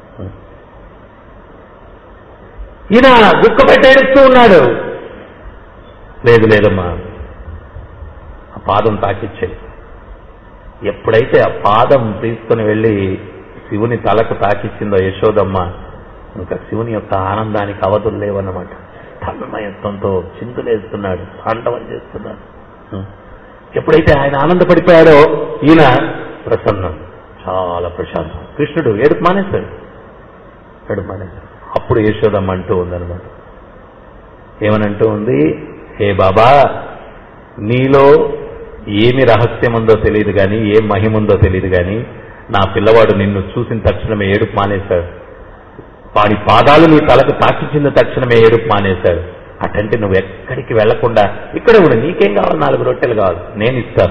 ఈయన దుఃఖ పెట్టేస్తూ ఉన్నాడు లేదు లేదమ్మా ఆ పాదం తాకిచ్చాయి ఎప్పుడైతే ఆ పాదం తీసుకుని వెళ్ళి శివుని తలకు తాకిచ్చిందో యశోదమ్మ ఇంకా శివుని యొక్క ఆనందానికి అవధులు లేవన్నమాట తన్మయత్వంతో చిందులేస్తున్నాడు తాండవం చేస్తున్నాడు ఉం. ఎప్పుడైతే ఆయన ఆనందపడిపోయాడో ఈయన ప్రసన్నం చాలా ప్రశాంతం కృష్ణుడు ఏడుపు మానేశాడు ఏడుపు మానేశాడు అప్పుడు యశోదమ్మ అంటూ ఉందన్నమాట ఏమనంటూ ఉంది హే బాబా నీలో ఏమి రహస్యం ఉందో తెలియదు కానీ ఏం మహిముందో తెలియదు కానీ నా పిల్లవాడు నిన్ను చూసిన తక్షణమే ఏడుపు మానేశాడు వాడి పాదాలు నీ తలకు తాకిచ్చిన తక్షణమే ఏడుపు మానేశాడు అటంటే నువ్వు ఎక్కడికి వెళ్లకుండా ఇక్కడే ఉండు నీకేం కావాలి నాలుగు రొట్టెలు కావాలి నేను ఇస్తాను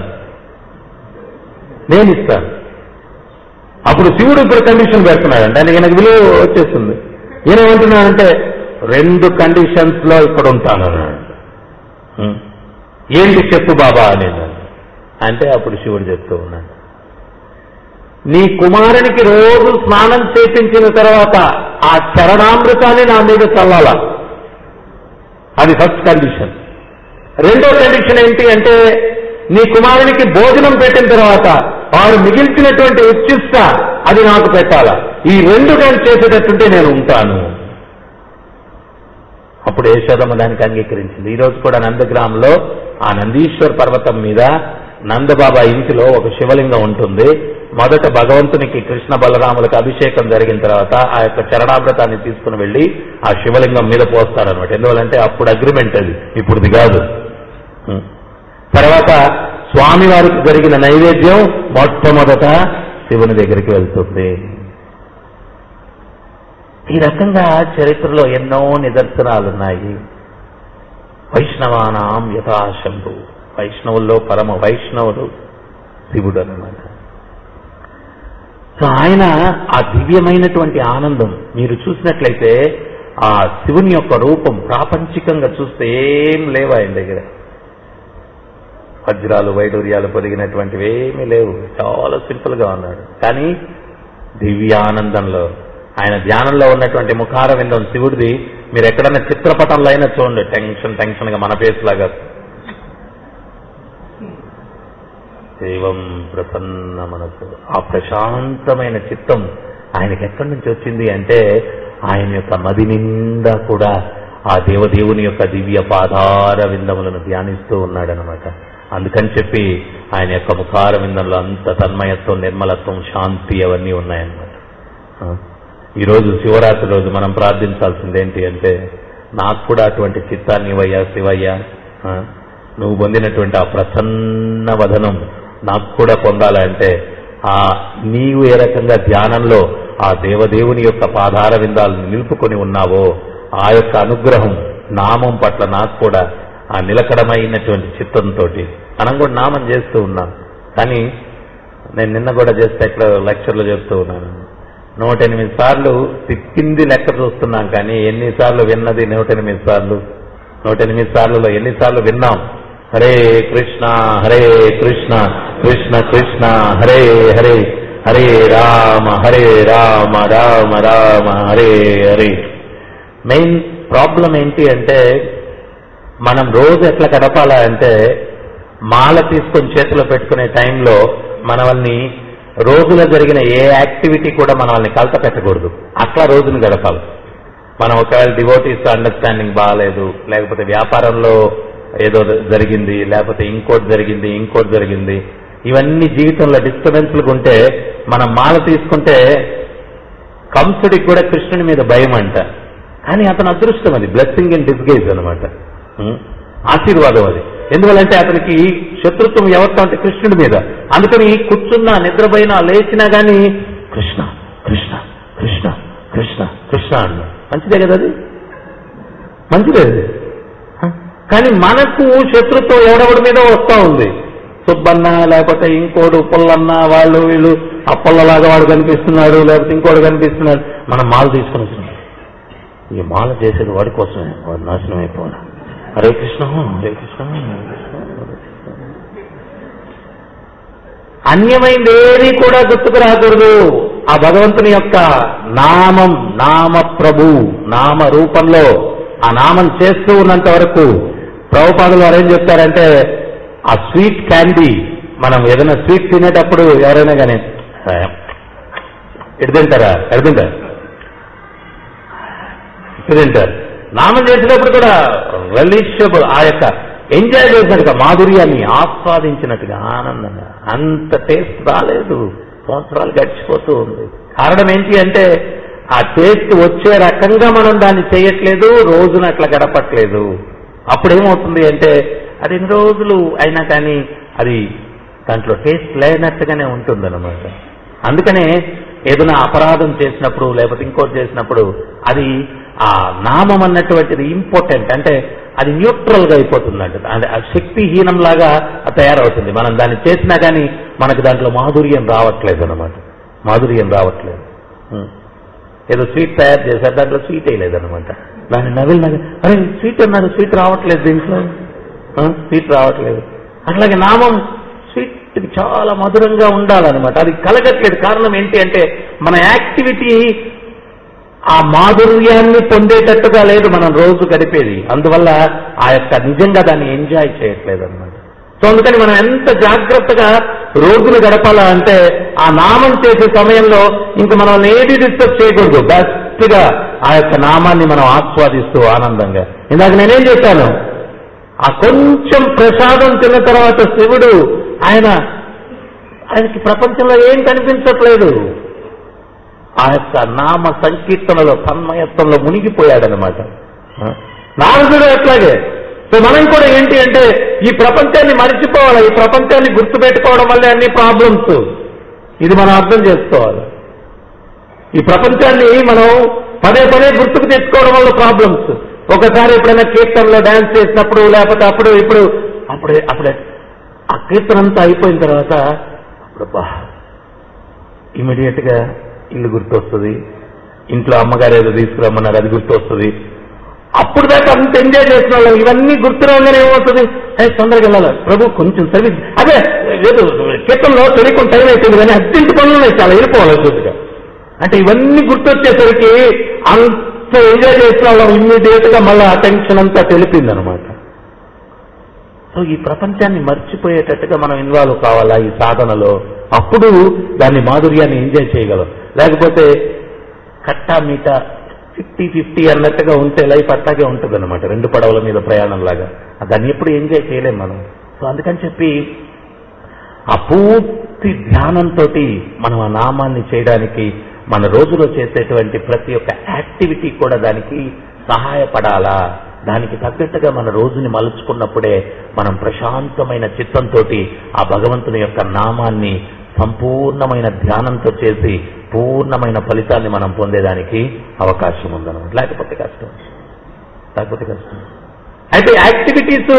నేను ఇస్తాను అప్పుడు శివుడు ఇప్పుడు కండిషన్ పెడుతున్నాడు అంటే ఆయనకి ఈయనకు విలువ వచ్చేస్తుంది ఈయన ఏమంటున్నాడంటే రెండు కండిషన్స్ లో ఇక్కడ ఉంటాను అన్నాడు ఉం. ఏంటి చెప్పు బాబా అని అంటే అప్పుడు శివుడు చెప్తూ ఉన్నాడు నీ కుమారునికి రోజు స్నానం చేపించిన తర్వాత ఆ చరణామృతాన్ని నా మీద చల్లాల అది ఫస్ట్ కండిషన్ రెండో కండిషన్ ఏంటి అంటే నీ కుమారునికి భోజనం పెట్టిన తర్వాత వాడు మిగిల్చినటువంటి ఉచ్చిష్ట అది నాకు పెట్టాల ఈ రెండు కానీ చేసేటట్టుంటే నేను ఉంటాను అప్పుడు యశోదమ్మ దానికి అంగీకరించింది ఈ రోజు కూడా నందగ్రామంలో ఆ నందీశ్వర్ పర్వతం మీద నందబాబా ఇంటిలో ఒక శివలింగం ఉంటుంది మొదట భగవంతునికి కృష్ణ బలరాములకు అభిషేకం జరిగిన తర్వాత ఆ యొక్క చరణామృతాన్ని తీసుకుని వెళ్లి ఆ శివలింగం మీద పోస్తారనమాట ఎందువల్లంటే అప్పుడు అగ్రిమెంట్ అది ఇప్పుడుది కాదు ఉం. తర్వాత స్వామివారికి జరిగిన నైవేద్యం మొట్టమొదట శివుని దగ్గరికి వెళ్తుంది ఈ రకంగా చరిత్రలో ఎన్నో నిదర్శనాలున్నాయి వైష్ణవానాం యథాశంభు వైష్ణవుల్లో పరమ వైష్ణవుడు శివుడు అన్నమాట సో ఆయన ఆ దివ్యమైనటువంటి ఆనందం మీరు చూసినట్లయితే ఆ శివుని యొక్క రూపం ప్రాపంచికంగా చూస్తే ఏం లేవు ఆయన దగ్గర వజ్రాలు వైడూర్యాలు పొదిగినటువంటివి ఏమీ లేవు చాలా సింపుల్ గా ఉన్నాడు కానీ దివ్యానందంలో ఆయన ధ్యానంలో ఉన్నటువంటి ముఖార విందం శివుడిది మీరు ఎక్కడన్నా చిత్రపటంలో అయినా చూడండి టెన్షన్ టెన్షన్ గా మన ఫేస్ లాగా శైవం ప్రసన్న మనసు ఆ ప్రశాంతమైన చిత్తం ఆయనకి ఎక్కడి నుంచి వచ్చింది అంటే ఆయన యొక్క మది నిండా కూడా ఆ దేవదేవుని యొక్క దివ్య పాదార విందములను ధ్యానిస్తూ ఉన్నాడనమాట అందుకని చెప్పి ఆయన యొక్క ముఖార విందంలో అంత తన్మయత్వం నిర్మలత్వం శాంతి అవన్నీ ఉన్నాయన్నమాట ఆ. ఈరోజు శివరాత్రి రోజు మనం ప్రార్థించాల్సింది ఏంటి అంటే నాకు కూడా అటువంటి చిత్తాన్ని ఇవ్వయ్యా శివయ్య ఆ, నువ్వు పొందినటువంటి ఆ ప్రసన్న వదనం నాకు కూడా పొందాలంటే ఆ నీవు ఏ రకంగా ధ్యానంలో ఆ దేవదేవుని యొక్క పాదార విందాలను నిలుపుకొని ఉన్నావో ఆ యొక్క అనుగ్రహం నామం పట్ల నాకు కూడా ఆ నిలకడమైనటువంటి చిత్తంతో మనం కూడా నామం చేస్తూ ఉన్నాం కానీ నేను నిన్న కూడా చేస్తే ఇక్కడ లెక్చర్లో చెప్తూ ఉన్నాను నూట ఎనిమిది సార్లు తిప్పింది లెక్క చూస్తున్నాం కానీ ఎన్నిసార్లు విన్నది నూట ఎనిమిది సార్లు నూట ఎనిమిది సార్లలో ఎన్నిసార్లు విన్నాం హరే కృష్ణ హరే కృష్ణ కృష్ణ కృష్ణ హరే హరే హరే రామ హరే రామ రామ రామ హరే హరే మెయిన్ ప్రాబ్లం ఏంటి అంటే మనం రోజు ఎట్లా గడపాలా అంటే మాల తీసుకొని చేతిలో పెట్టుకునే టైంలో మనల్ని రోజులో జరిగిన ఏ యాక్టివిటీ కూడా మనల్ని కలత పెట్టకూడదు అట్లా రోజును గడపాలి మనం ఒకవేళ డివోటీస్ అండర్స్టాండింగ్ బాగాలేదు లేకపోతే వ్యాపారంలో ఏదో జరిగింది లేకపోతే ఇంకోటి జరిగింది ఇంకోటి జరిగింది ఇవన్నీ జీవితంలో డిస్టర్బెన్స్లు ఉంటే మనం మాల తీసుకుంటే కంసుడికి కూడా కృష్ణుని మీద భయం అంట కానీ అతని అదృష్టం అది బ్లెస్సింగ్ ఇన్ డిస్గైజ్ అనమాట ఆశీర్వాదం అది ఎందువల్లంటే అతనికి శత్రుత్వం ఎవరితో అంటే కృష్ణుడి మీద అందుకని కూర్చున్నా నిద్రపోయినా లేచినా గాని కృష్ణ కృష్ణ కృష్ణ కృష్ణ కృష్ణ అన్న మంచిదే కదా అది మంచిదే అది హ? కానీ మనకు శత్రుత్వం ఎవడెవడి మీద వస్తా ఉంది సుబ్బన్న లేకపోతే ఇంకోడు పుల్లన్న వాళ్ళు వీళ్ళు ఆ పుల్లలాగా వాడు కనిపిస్తున్నాడు లేకపోతే ఇంకోడు కనిపిస్తున్నాడు మనం మాల తీసుకుని వచ్చినాం ఈ మాల చేసేది వాడి కోసమే వాడు నాశనం అయిపోవాలి హరే కృష్ణ హరే కృష్ణ హరే కృష్ణ, హరే కృష్ణ. అన్యమైంది ఏది కూడా గుర్తుకు రాకూడదు ఆ భగవంతుని యొక్క నామం నామ ప్రభు నామ రూపంలో ఆ నామం చేస్తూ ఉన్నంత వరకు ప్రభుపాదులు వారు ఏం చెప్తారంటే ఆ స్వీట్ క్యాండీ మనం ఏదైనా స్వీట్ తినేటప్పుడు ఎవరైనా కానీ ఎడు తింటారా ఎడు తింటారు ఎడు తింటారు నామం చేసేటప్పుడు కూడా రిలీషియబుల్ ఆ యొక్క ఎంజాయ్ చేసినట్టుగా మాధుర్యాన్ని ఆస్వాదించినట్టుగా ఆనందంగా అంత టేస్ట్ రాలేదు సంవత్సరాలు గడిచిపోతూ ఉంది కారణం ఏంటి అంటే ఆ టేస్ట్ వచ్చే రకంగా మనం దాన్ని చేయట్లేదు రోజున అట్లా గడపట్లేదు అప్పుడేమవుతుంది అంటే అది ఎన్ని రోజులు అయినా కానీ అది దాంట్లో టేస్ట్ లేనట్టుగానే ఉంటుందన్నమాట అందుకనే ఏదైనా అపరాధం చేసినప్పుడు లేకపోతే ఇంకోటి చేసినప్పుడు అది ఆ నామం అన్నటువంటిది ఇంపార్టెంట్ అంటే అది న్యూట్రల్ గా అయిపోతుందంట అంటే ఆ శక్తిహీనం లాగా తయారవుతుంది మనం దాన్ని చేసినా కానీ మనకు దాంట్లో మాధుర్యం రావట్లేదు అనమాట మాధుర్యం రావట్లేదు ఉం. ఏదో స్వీట్ తయారు చేశారు దాంట్లో స్వీట్ వేయలేదన్నమాట దాన్ని నవిల్ నవిల్ అరే స్వీట్ అన్నారు స్వీట్ రావట్లేదు దీంట్లో ఆ, స్వీట్ రావట్లేదు అట్లాగే నామం స్వీట్ చాలా మధురంగా ఉండాలన్నమాట అది కలగట్లేదు కారణం ఏంటి అంటే మన యాక్టివిటీ ఆ మాధుర్యాన్ని పొందేటట్టుగా లేదు మనం రోజు గడిపేది అందువల్ల ఆ యొక్క నిజంగా దాన్ని ఎంజాయ్ చేయట్లేదు అనమాట సో అందుకని మనం ఎంత జాగ్రత్తగా రోజులు గడపాలా అంటే ఆ నామం చేసే సమయంలో ఇంక మనం ఏది డిస్టర్బ్ చేయకూడదు బెస్ట్ గా ఆ యొక్క నామాన్ని మనం ఆస్వాదిస్తూ ఆనందంగా ఇందాక నేనేం చెప్పాను ఆ కొంచెం ప్రసాదం తిన్న తర్వాత శివుడు ఆయన ఆయనకి ప్రపంచంలో ఏం కనిపించట్లేదు ఆ యొక్క నామ సంకీర్తనలో తన్మయత్వంలో మునిగిపోయాడనమాట నారదుడు అట్లాగే సో మనం కూడా ఏంటి అంటే ఈ ప్రపంచాన్ని మర్చిపోవాలి ఈ ప్రపంచాన్ని గుర్తుపెట్టుకోవడం వల్లే అన్ని ప్రాబ్లమ్స్ ఇది మనం అర్థం చేసుకోవాలి ఈ ప్రపంచాన్ని మనం పదే పదే గుర్తుకు తెచ్చుకోవడం వల్ల ప్రాబ్లమ్స్ ఒకసారి ఎప్పుడైనా కీర్తనలో డాన్స్ చేసినప్పుడు లేకపోతే అప్పుడు ఇప్పుడు అప్పుడే అప్పుడే ఆ కీర్తన అంతా అయిపోయిన తర్వాత అప్పుడు బా ఇమీడియట్ గా ఇల్లు గుర్తొస్తుంది ఇంట్లో అమ్మగారు ఏదో తీసుకురమ్మన్నారు అది గుర్తొస్తుంది అప్పుడు దాకా అంత ఎంజాయ్ చేసిన వాళ్ళం ఇవన్నీ గుర్తురాగానే ఏమవుతుంది ఏ తొందరగా వెళ్ళాలి ప్రభు కొంచెం సర్వీస్ అదే ఏదో కీర్తనలో తెలియకుండా టైం అయిపోయింది కానీ అర్జెంట్ పనులు ఉన్నాయి చాలా వెళ్ళిపోవాలి కొద్దిగా అంటే ఇవన్నీ గుర్తొచ్చేసరికి అంత ఎంజాయ్ చేసిన వాళ్ళం ఇమ్మీడియట్ గా మళ్ళీ అటెన్షన్ అంతా తెలిపింది అనమాట సో ఈ ప్రపంచాన్ని మర్చిపోయేటట్టుగా మనం ఇన్వాల్వ్ కావాలా ఈ సాధనలో అప్పుడు దాన్ని మాధుర్యాన్ని ఎంజాయ్ చేయగలం లేకపోతే కట్టా మీట ఫిఫ్టీ ఫిఫ్టీ అన్నట్టుగా ఉంటే లైఫ్ అట్లాగే ఉంటుంది అనమాట రెండు పడవల మీద ప్రయాణం లాగా దాన్ని ఎప్పుడు ఎంజాయ్ చేయలేం మనం సో అందుకని చెప్పి ఆ పూర్తి ధ్యానంతో మనం ఆ నామాన్ని చేయడానికి మన రోజులో చేసేటువంటి ప్రతి ఒక్క యాక్టివిటీ కూడా దానికి సహాయపడాలా దానికి తగ్గట్టుగా మన రోజుని మలుచుకున్నప్పుడే మనం ప్రశాంతమైన చిత్తంతో ఆ భగవంతుని యొక్క నామాన్ని సంపూర్ణమైన ధ్యానంతో చేసి పూర్ణమైన ఫలితాన్ని మనం పొందేదానికి అవకాశం ఉందన్నమాట లేకపోతే కష్టం లేకపోతే కష్టం అయితే యాక్టివిటీస్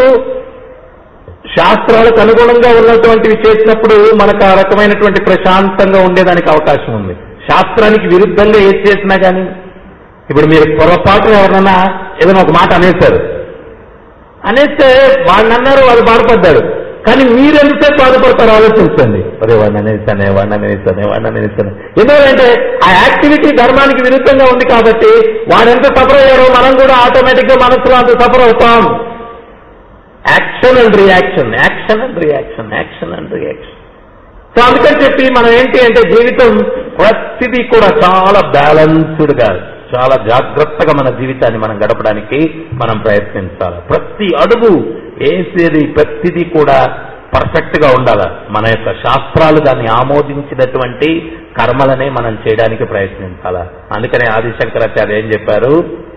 శాస్త్రాలకు అనుగుణంగా ఉన్నటువంటివి చేసినప్పుడు మనకు ఆ రకమైనటువంటి ప్రశాంతంగా ఉండేదానికి అవకాశం ఉంది శాస్త్రానికి విరుద్ధంగా ఏది చేసినా కానీ ఇప్పుడు మీరు పొరపాటున ఎవరన్నా ఏదైనా ఒక మాట అనేశారు అనేస్తే వాడిని అన్నారు వాడు బాధపడ్డాడు కానీ మీరు ఎంతసేపు బాధపడతారో ఆలోచించండి అదే వాడిని అనేసానే వాడిని అనేసానే వాడిని అనేసానే ఎందుకంటే ఆ యాక్టివిటీ ధర్మానికి విరుద్ధంగా ఉంది కాబట్టి వాడు ఎంత సఫర్ అయ్యారో మనం కూడా ఆటోమేటిక్ గా మనసులో అంత సఫర్ అవుతాం action and reaction action and reaction action and reaction so అందుకని చెప్పి మనం ఏంటి అంటే జీవితం ప్రతిదీ కూడా చాలా బ్యాలన్స్డ్ గా చాలా జాగ్రత్తగా మన జీవితాన్ని మనం గడపడానికి మనం ప్రయత్నించాలి ప్రతి అడుగు వేసేది ప్రతిదీ కూడా పర్ఫెక్ట్ గా ఉండాలి మన యొక్క శాస్త్రాలు దాన్ని ఆమోదించినటువంటి కర్మలనే మనం చేయడానికి ప్రయత్నించాలి అందుకనే ఆదిశంకరాచార్య ఏం చెప్పారు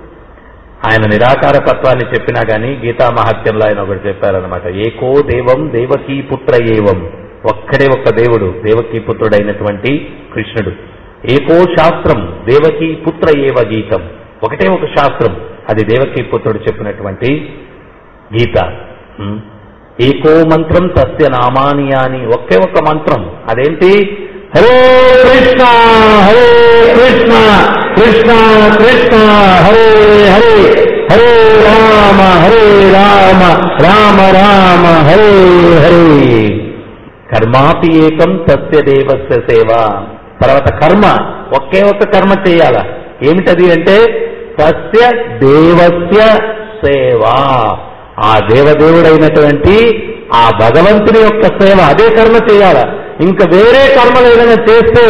ఆయన నిరాకార తత్వాన్ని చెప్పినా గానీ గీతా మహత్యంలో ఆయన ఒకటి చెప్పారనమాట ఏకో దేవం దేవకీ పుత్ర ఏవం ఒక్కడే ఒక్క దేవుడు దేవకీ పుత్రుడైనటువంటి కృష్ణుడు ఏకో శాస్త్రం దేవకీ పుత్ర ఏవ గీతం ఒకటే ఒక శాస్త్రం అది దేవకీ పుత్రుడు చెప్పినటువంటి గీత ఉం. ఏకో మంత్రం తస్య నామాని అని ఒకే ఒక్క మంత్రం అదేంటి హరే కృష్ణ హరే కృష్ణ కృష్ణ కృష్ణ హరే హరే హరే రామ హరే రామ రామ రామ హరే హరే కర్మాపి ఏకం తస్య దేవస్య సేవ తర్వాత కర్మ ఒకే ఒక్క కర్మ చేయాల ఏమిటది అంటే తస్య దేవస్య సేవ ఆ దేవదేవుడైనటువంటి ఆ భగవంతుని యొక్క సేవ అదే కర్మ చేయాల ఇంకా వేరే కర్మలు ఏదైనా చేస్తే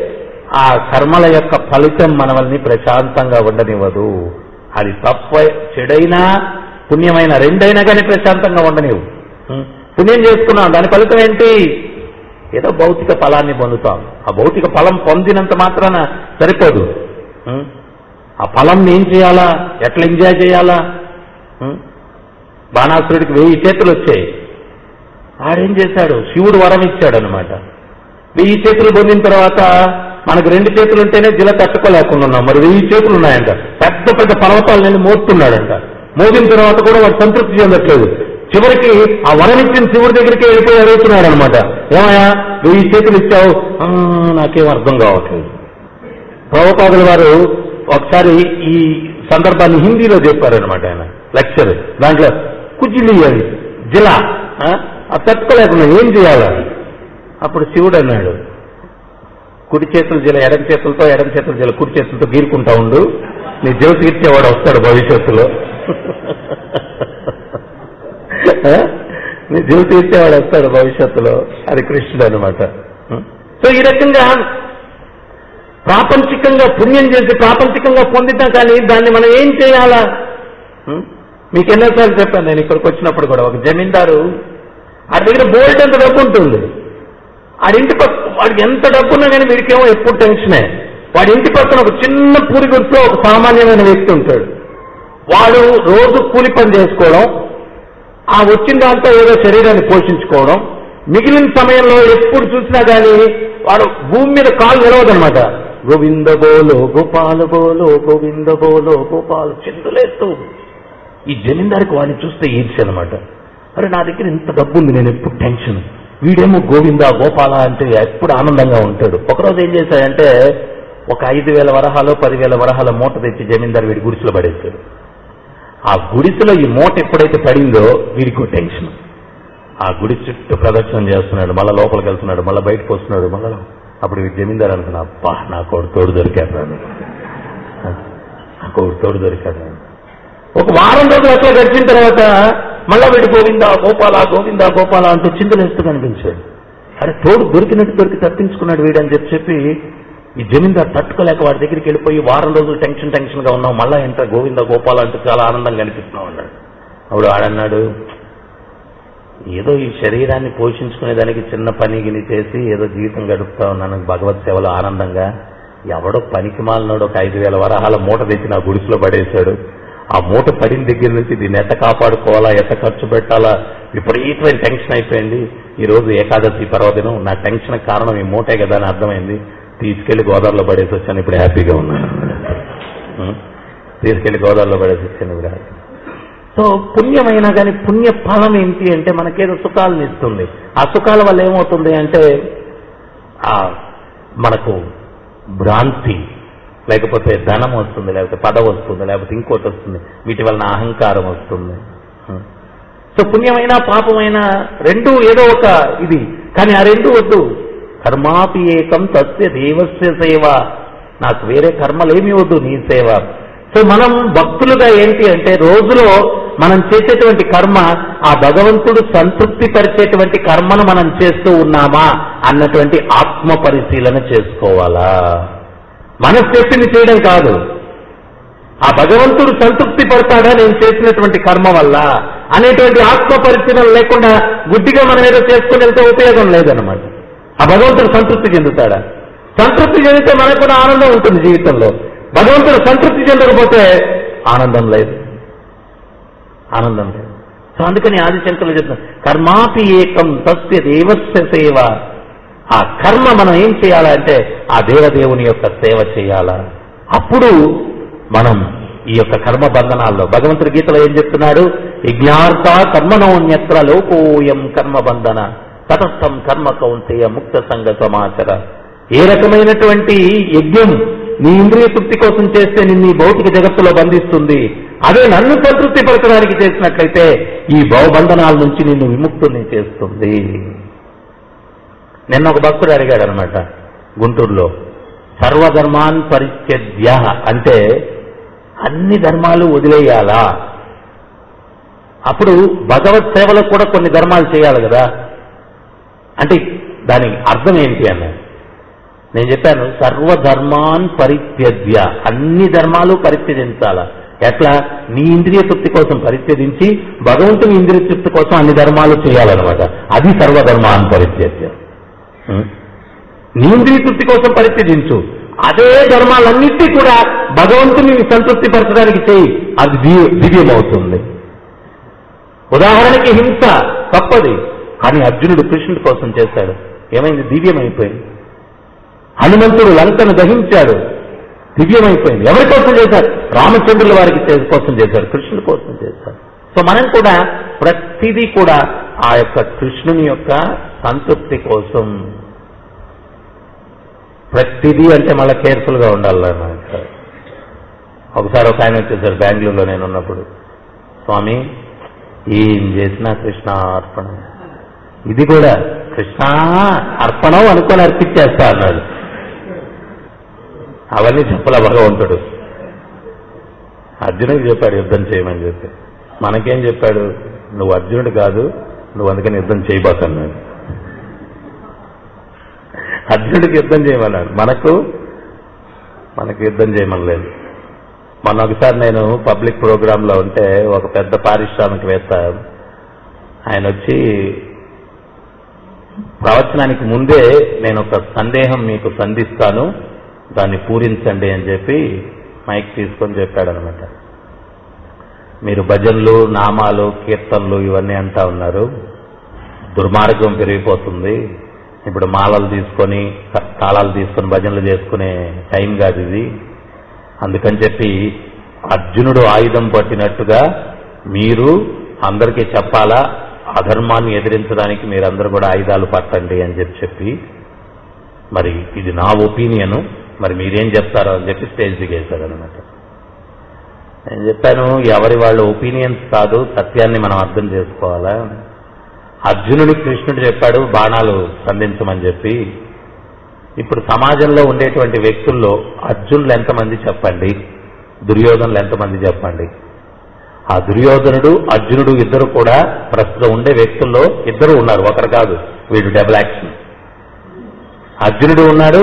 ఆ కర్మల యొక్క ఫలితం మనల్ని ప్రశాంతంగా ఉండనివ్వదు అది తప్ప చెడైనా పుణ్యమైన రెండైనా కానీ ప్రశాంతంగా ఉండనివ్వు ఉం. పుణ్యం చేసుకున్నాం దాని ఫలితం ఏంటి ఏదో భౌతిక ఫలాన్ని పొందుతాం ఆ భౌతిక ఫలం పొందినంత మాత్రాన సరిపోదు ఉం? ఆ ఫలం ఏం చేయాలా ఎట్లా ఎంజాయ్ చేయాలా ఉం? బాణాసురుడికి వెయ్యి చేతులు వచ్చాయి ఆడేం చేశాడు శివుడు వరం ఇచ్చాడు అనమాట వెయ్యి చేతులు పొందిన తర్వాత మనకు రెండు చేతులు ఉంటేనే జిల తట్టుకోలేకుండా ఉన్నాం మరి వెయ్యి చేతులు ఉన్నాయంట పెద్ద పెద్ద పర్వతాలు నేను మోస్తున్నాడంట మోదిన తర్వాత కూడా వాడు సంతృప్తి చెందట్లేదు చివరికి ఆ వరం ఇచ్చిన శివుడి దగ్గరికి వెళ్ళిపోయి అడుగుతున్నాడు అనమాట ఏమయ్యా వెయ్యి చేతులు ఇచ్చావు "ఆ, నాకేం అర్థం కావట్లేదు ప్రభుపాదుల వారు ఒకసారి ఈ సందర్భాన్ని హిందీలో చెప్పారనమాట ఆయన లెక్చర్ దాంట్లో కుజిలి అని జిలా ఆ? అది తట్టుకోలేకుండా ఏం చేయాలి అప్పుడు శివుడు అన్నాడు కుడి చేతులు జిల ఎడం చేతులతో ఎడం చేతుల జిల కుడి చేతులతో గీరుకుంటా ఉండు నీ జీవ తీర్చేవాడు వస్తాడు భవిష్యత్తులో ఆ? నీ జీవ తీర్చేవాడు వస్తాడు భవిష్యత్తులో అది కృష్ణుడు అనమాట సో ఈ రకంగా ప్రాపంచికంగా పుణ్యం చేసి ప్రాపంచికంగా పొందితాం కానీ దాన్ని మనం ఏం చేయాలా ఉం? మీకు ఎన్నోసార్లు చెప్పాను నేను ఇక్కడికి వచ్చినప్పుడు కూడా ఒక జమీందారు ఆ దగ్గర బోల్డ్ ఎంత డబ్బు ఉంటుంది ఆడింటి పక్క వాడికి ఎంత డబ్బు ఉన్నా కానీ వీడికేమో ఎప్పుడు టెన్షనే వాడి ఇంటి పక్కన ఒక చిన్న పూరి గుర్తులో ఒక సామాన్యమైన వ్యక్తి ఉంటాడు వాడు రోజు కూలి పని చేసుకోవడం ఆ వచ్చిన దాంతో ఏదో శరీరాన్ని పోషించుకోవడం మిగిలిన సమయంలో ఎప్పుడు చూసినా గానీ వాడు భూమి మీద కాలు నిలవదనమాట గోవింద బోలో గోపాల బోలో గోవింద బోలో గోపాల చిందులేస్తూ ఈ జమీందారికి వాడిని చూస్తే ఈర్చి అనమాట అరే నా దగ్గర ఇంత డబ్బు ఉంది నేను ఎప్పుడు టెన్షన్ వీడేమో గోవింద గోపాల అంటే ఎప్పుడు ఆనందంగా ఉంటాడు ఒకరోజు ఏం చేశాడంటే ఒక ఐదు వేల వరహాలు పదివేల వరహాల మూట తెచ్చి జమీందారు వీడి గుడిసెలో పడేశాడు ఆ గుడిసెలో ఈ మూట ఎప్పుడైతే పడిందో వీడికి టెన్షన్ ఆ గుడి చుట్టూ ప్రదక్షిణ చేస్తున్నాడు మళ్ళా లోపలికి వెళ్తున్నాడు మళ్ళీ బయటకు వస్తున్నాడు మళ్ళా అప్పుడు వీడి జమీందారు అనుకున్నా అబ్బా నాకు ఒకడు తోడు దొరికాడు రాను నాకు ఒకడు తోడు దొరికాడు రాను ఒక వారం రోజులు అట్లా గడిచిన తర్వాత మళ్ళా వీడు గోవింద గోపాల గోవింద గోపాల అంటూ చింతలేస్తూ కనిపించాడు అరే తోడు దొరికినట్టు దొరికి తప్పించుకున్నాడు వీడు అని చెప్పి చెప్పి ఈ జమీందార్ తట్టుకోలేక వాడి దగ్గరికి వెళ్ళిపోయి వారం రోజులు టెన్షన్ టెన్షన్ గా ఉన్నాం మళ్ళా ఎంత గోవింద గోపాల అంటూ చాలా ఆనందంగా కనిపిస్తున్నావు అన్నాడు అప్పుడు ఆడన్నాడు ఏదో ఈ శరీరాన్ని పోషించుకునేదానికి చిన్న పని గిని చేసి ఏదో జీవితం గడుపుతా ఉన్నాను భగవత్ సేవలో ఆనందంగా ఎవడో పనికి మాలినోడు ఒక ఐదు వేల వరహాల మూట తెచ్చి నా గుడిసెలో పడేశాడు ఆ మూట పడిన దగ్గర నుంచి దీన్ని ఎట్ట కాపాడుకోవాలా ఎట్ట ఖర్చు పెట్టాలా విపరీతమైన టెన్షన్ అయిపోయింది ఈ రోజు ఏకాదశి పర్వదినం నా టెన్షన్ కారణం ఈ మూటే కదా అని అర్థమైంది తీసుకెళ్లి గోదావరిలో పడేసి వచ్చాను ఇప్పుడు హ్యాపీగా ఉన్నాను ఉం? తీసుకెళ్లి గోదావరిలో పడేసి వచ్చాను ఇప్పుడు హ్యాపీ సో పుణ్యమైనా కానీ పుణ్య ఫలం ఏంటి అంటే మనకేదో సుఖాలను ఇస్తుంది ఆ సుఖాల వల్ల ఏమవుతుంది అంటే ఆ మనకు భ్రాంతి లేకపోతే ధనం వస్తుంది లేకపోతే పదవి వస్తుంది లేకపోతే ఇంకోటి వస్తుంది వీటి వలన అహంకారం వస్తుంది సో పుణ్యమైన పాపమైన రెండు ఏదో ఒక ఇది కానీ ఆ రెండు వద్దు కర్మాపి ఏకం తస్య దేవస్య సేవ నాకు వేరే కర్మలేమి వద్దు నీ సేవ సో మనం భక్తులుగా ఏంటి అంటే రోజులో మనం చేసేటువంటి కర్మ ఆ భగవంతుడు సంతృప్తి పరిచేటువంటి కర్మను మనం చేస్తూ ఉన్నామా అన్నటువంటి ఆత్మ పరిశీలన చేసుకోవాలా మనసు చెప్పింది చేయడం కాదు ఆ భగవంతుడు సంతృప్తి పడతాడా నేను చేసినటువంటి కర్మ వల్ల అనేటువంటి ఆత్మ పరిశీలన లేకుండా గుడ్డిగా మనం ఏదో చేసుకుని వెళ్తే ఉపయోగం లేదనమాట ఆ భగవంతుడు సంతృప్తి చెందుతాడా సంతృప్తి చెందితే మనకు కూడా ఆనందం ఉంటుంది జీవితంలో భగవంతుడు సంతృప్తి చెందకపోతే ఆనందం లేదు ఆనందం లేదు సో అందుకని ఆదిశంకర్లు చెప్తున్నారు కర్మాపి ఏకం తస్య దేవస్య సేవ ఆ కర్మ మనం ఏం చేయాలంటే ఆ దేవదేవుని యొక్క సేవ చేయాలా అప్పుడు మనం ఈ యొక్క కర్మ బంధనాల్లో భగవంతుడి గీతలో ఏం చెప్తున్నాడు యజ్ఞార్థ కర్మణోన్యత్ర లోకోయం కర్మ బంధన తటస్థం కర్మ కౌంతేయ ముక్త సంగ సమాచర ఏ రకమైనటువంటి యజ్ఞం నీ ఇంద్రియ తృప్తి కోసం చేస్తే నిన్ను ఈ భౌతిక జగత్తులో బంధిస్తుంది అదే నన్ను సంతృప్తి పరచడానికి చేసినట్లయితే ఈ భవబంధనాల నుంచి నిన్ను విముక్తుల్ని చేస్తుంది నిన్న ఒక భక్తుడు అడిగాడు అనమాట గుంటూరులో సర్వధర్మాన్ పరిత్యజ్య అంటే అన్ని ధర్మాలు వదిలేయాలా అప్పుడు భగవత్ సేవలో కూడా కొన్ని ధర్మాలు చేయాలి కదా అంటే దాని అర్థం ఏంటి అన్నాడు నేను చెప్పాను సర్వధర్మాన్ పరిత్యజ్య అన్ని ధర్మాలు పరిత్యజించాల ఎట్లా నీ ఇంద్రియ తృప్తి కోసం పరిత్యజించి భగవంతుని ఇంద్రియ తృప్తి కోసం అన్ని ధర్మాలు చేయాలన్నమాట అది సర్వధర్మాన్ పరిత్యజ్య ఉం? నీ ఇంద్రియ తృప్తి కోసం పరిత్యజించు అదే ధర్మాలన్నిటి కూడా భగవంతుని సంతృప్తి పరచడానికి చేయి అది దివ్య- దివ్యమవుతుంది ఉదాహరణకి హింస తప్పది కానీ అర్జునుడు కృష్ణుడి కోసం చేశాడు ఏమైంది దివ్యమైపోయింది హనుమంతుడు లంకను దహించాడు దివ్యమైపోయింది ఎవరి కోసం చేశారు రామచంద్రుల వారికి చే- కోసం చేశారు కృష్ణుడి కోసం చేశారు సో మనం కూడా ప్రతిదీ కూడా ఆ యొక్క కృష్ణుని యొక్క సంతృప్తి కోసం ప్రతిదీ అంటే మళ్ళీ కేర్ఫుల్ గా ఉండాలన్నమాట ఒకసారి ఒక ఆయన వచ్చేసారు బెంగళూరులో నేను ఉన్నప్పుడు స్వామి ఏం చేసినా కృష్ణ అర్పణ ఇది కూడా కృష్ణ అర్పణం అనుకొని అర్పించేస్తా అన్నాడు అవన్నీ చెప్పలా భగవంతుడు అర్జునుడికి చెప్పాడు యుద్ధం చేయమని చెప్పి మనకేం చెప్పాడు నువ్వు అర్జునుడు కాదు నువ్వు అందుకని యుద్ధం చేయబోతున్నాడు అర్జునుడికి యుద్ధం చేయమన్నాడు మనకు మనకు యుద్ధం చేయమనలేదు మొన్న ఒకసారి నేను పబ్లిక్ ప్రోగ్రామ్ లో ఉంటే ఒక పెద్ద పారిశ్రామికవేత్త ఆయన వచ్చి ప్రవచనానికి ముందే నేను ఒక సందేహం మీకు సంధిస్తాను దాన్ని పూరించండి అని చెప్పి మైక్ తీసుకొని చెప్పాడనమాట మీరు భజనలు నామాలు కీర్తనలు ఇవన్నీ అంటా ఉన్నారు దుర్మార్గం పెరిగిపోతుంది ఇప్పుడు మాలలు తీసుకొని తాళాలు తీసుకొని భజనలు చేసుకునే టైం కాదు ఇది అందుకని చెప్పి అర్జునుడు ఆయుధం పట్టినట్టుగా మీరు అందరికీ చెప్పాలా అధర్మాన్ని ఎదిరించడానికి మీరందరూ కూడా ఆయుధాలు పట్టండి అని చెప్పి చెప్పి మరి ఇది నా ఒపీనియన్ మరి మీరేం చెప్తారో అని చెప్పి స్టేజ్ దిగేశాడు అనమాట నేను చెప్పాను ఎవరి వాళ్ళ ఒపీనియన్స్ కాదు సత్యాన్ని మనం అర్థం చేసుకోవాలా అర్జునుడి కృష్ణుడు చెప్పాడు బాణాలు సంధించమని చెప్పి ఇప్పుడు సమాజంలో ఉండేటువంటి వ్యక్తుల్లో అర్జునులు ఎంతమంది చెప్పండి దుర్యోధనులు ఎంతమంది చెప్పండి ఆ దుర్యోధనుడు అర్జునుడు ఇద్దరు కూడా ప్రస్తుతం ఉండే వ్యక్తుల్లో ఇద్దరు ఉన్నారు ఒకరు కాదు వీడు డబుల్ యాక్షన్ అర్జునుడు ఉన్నాడు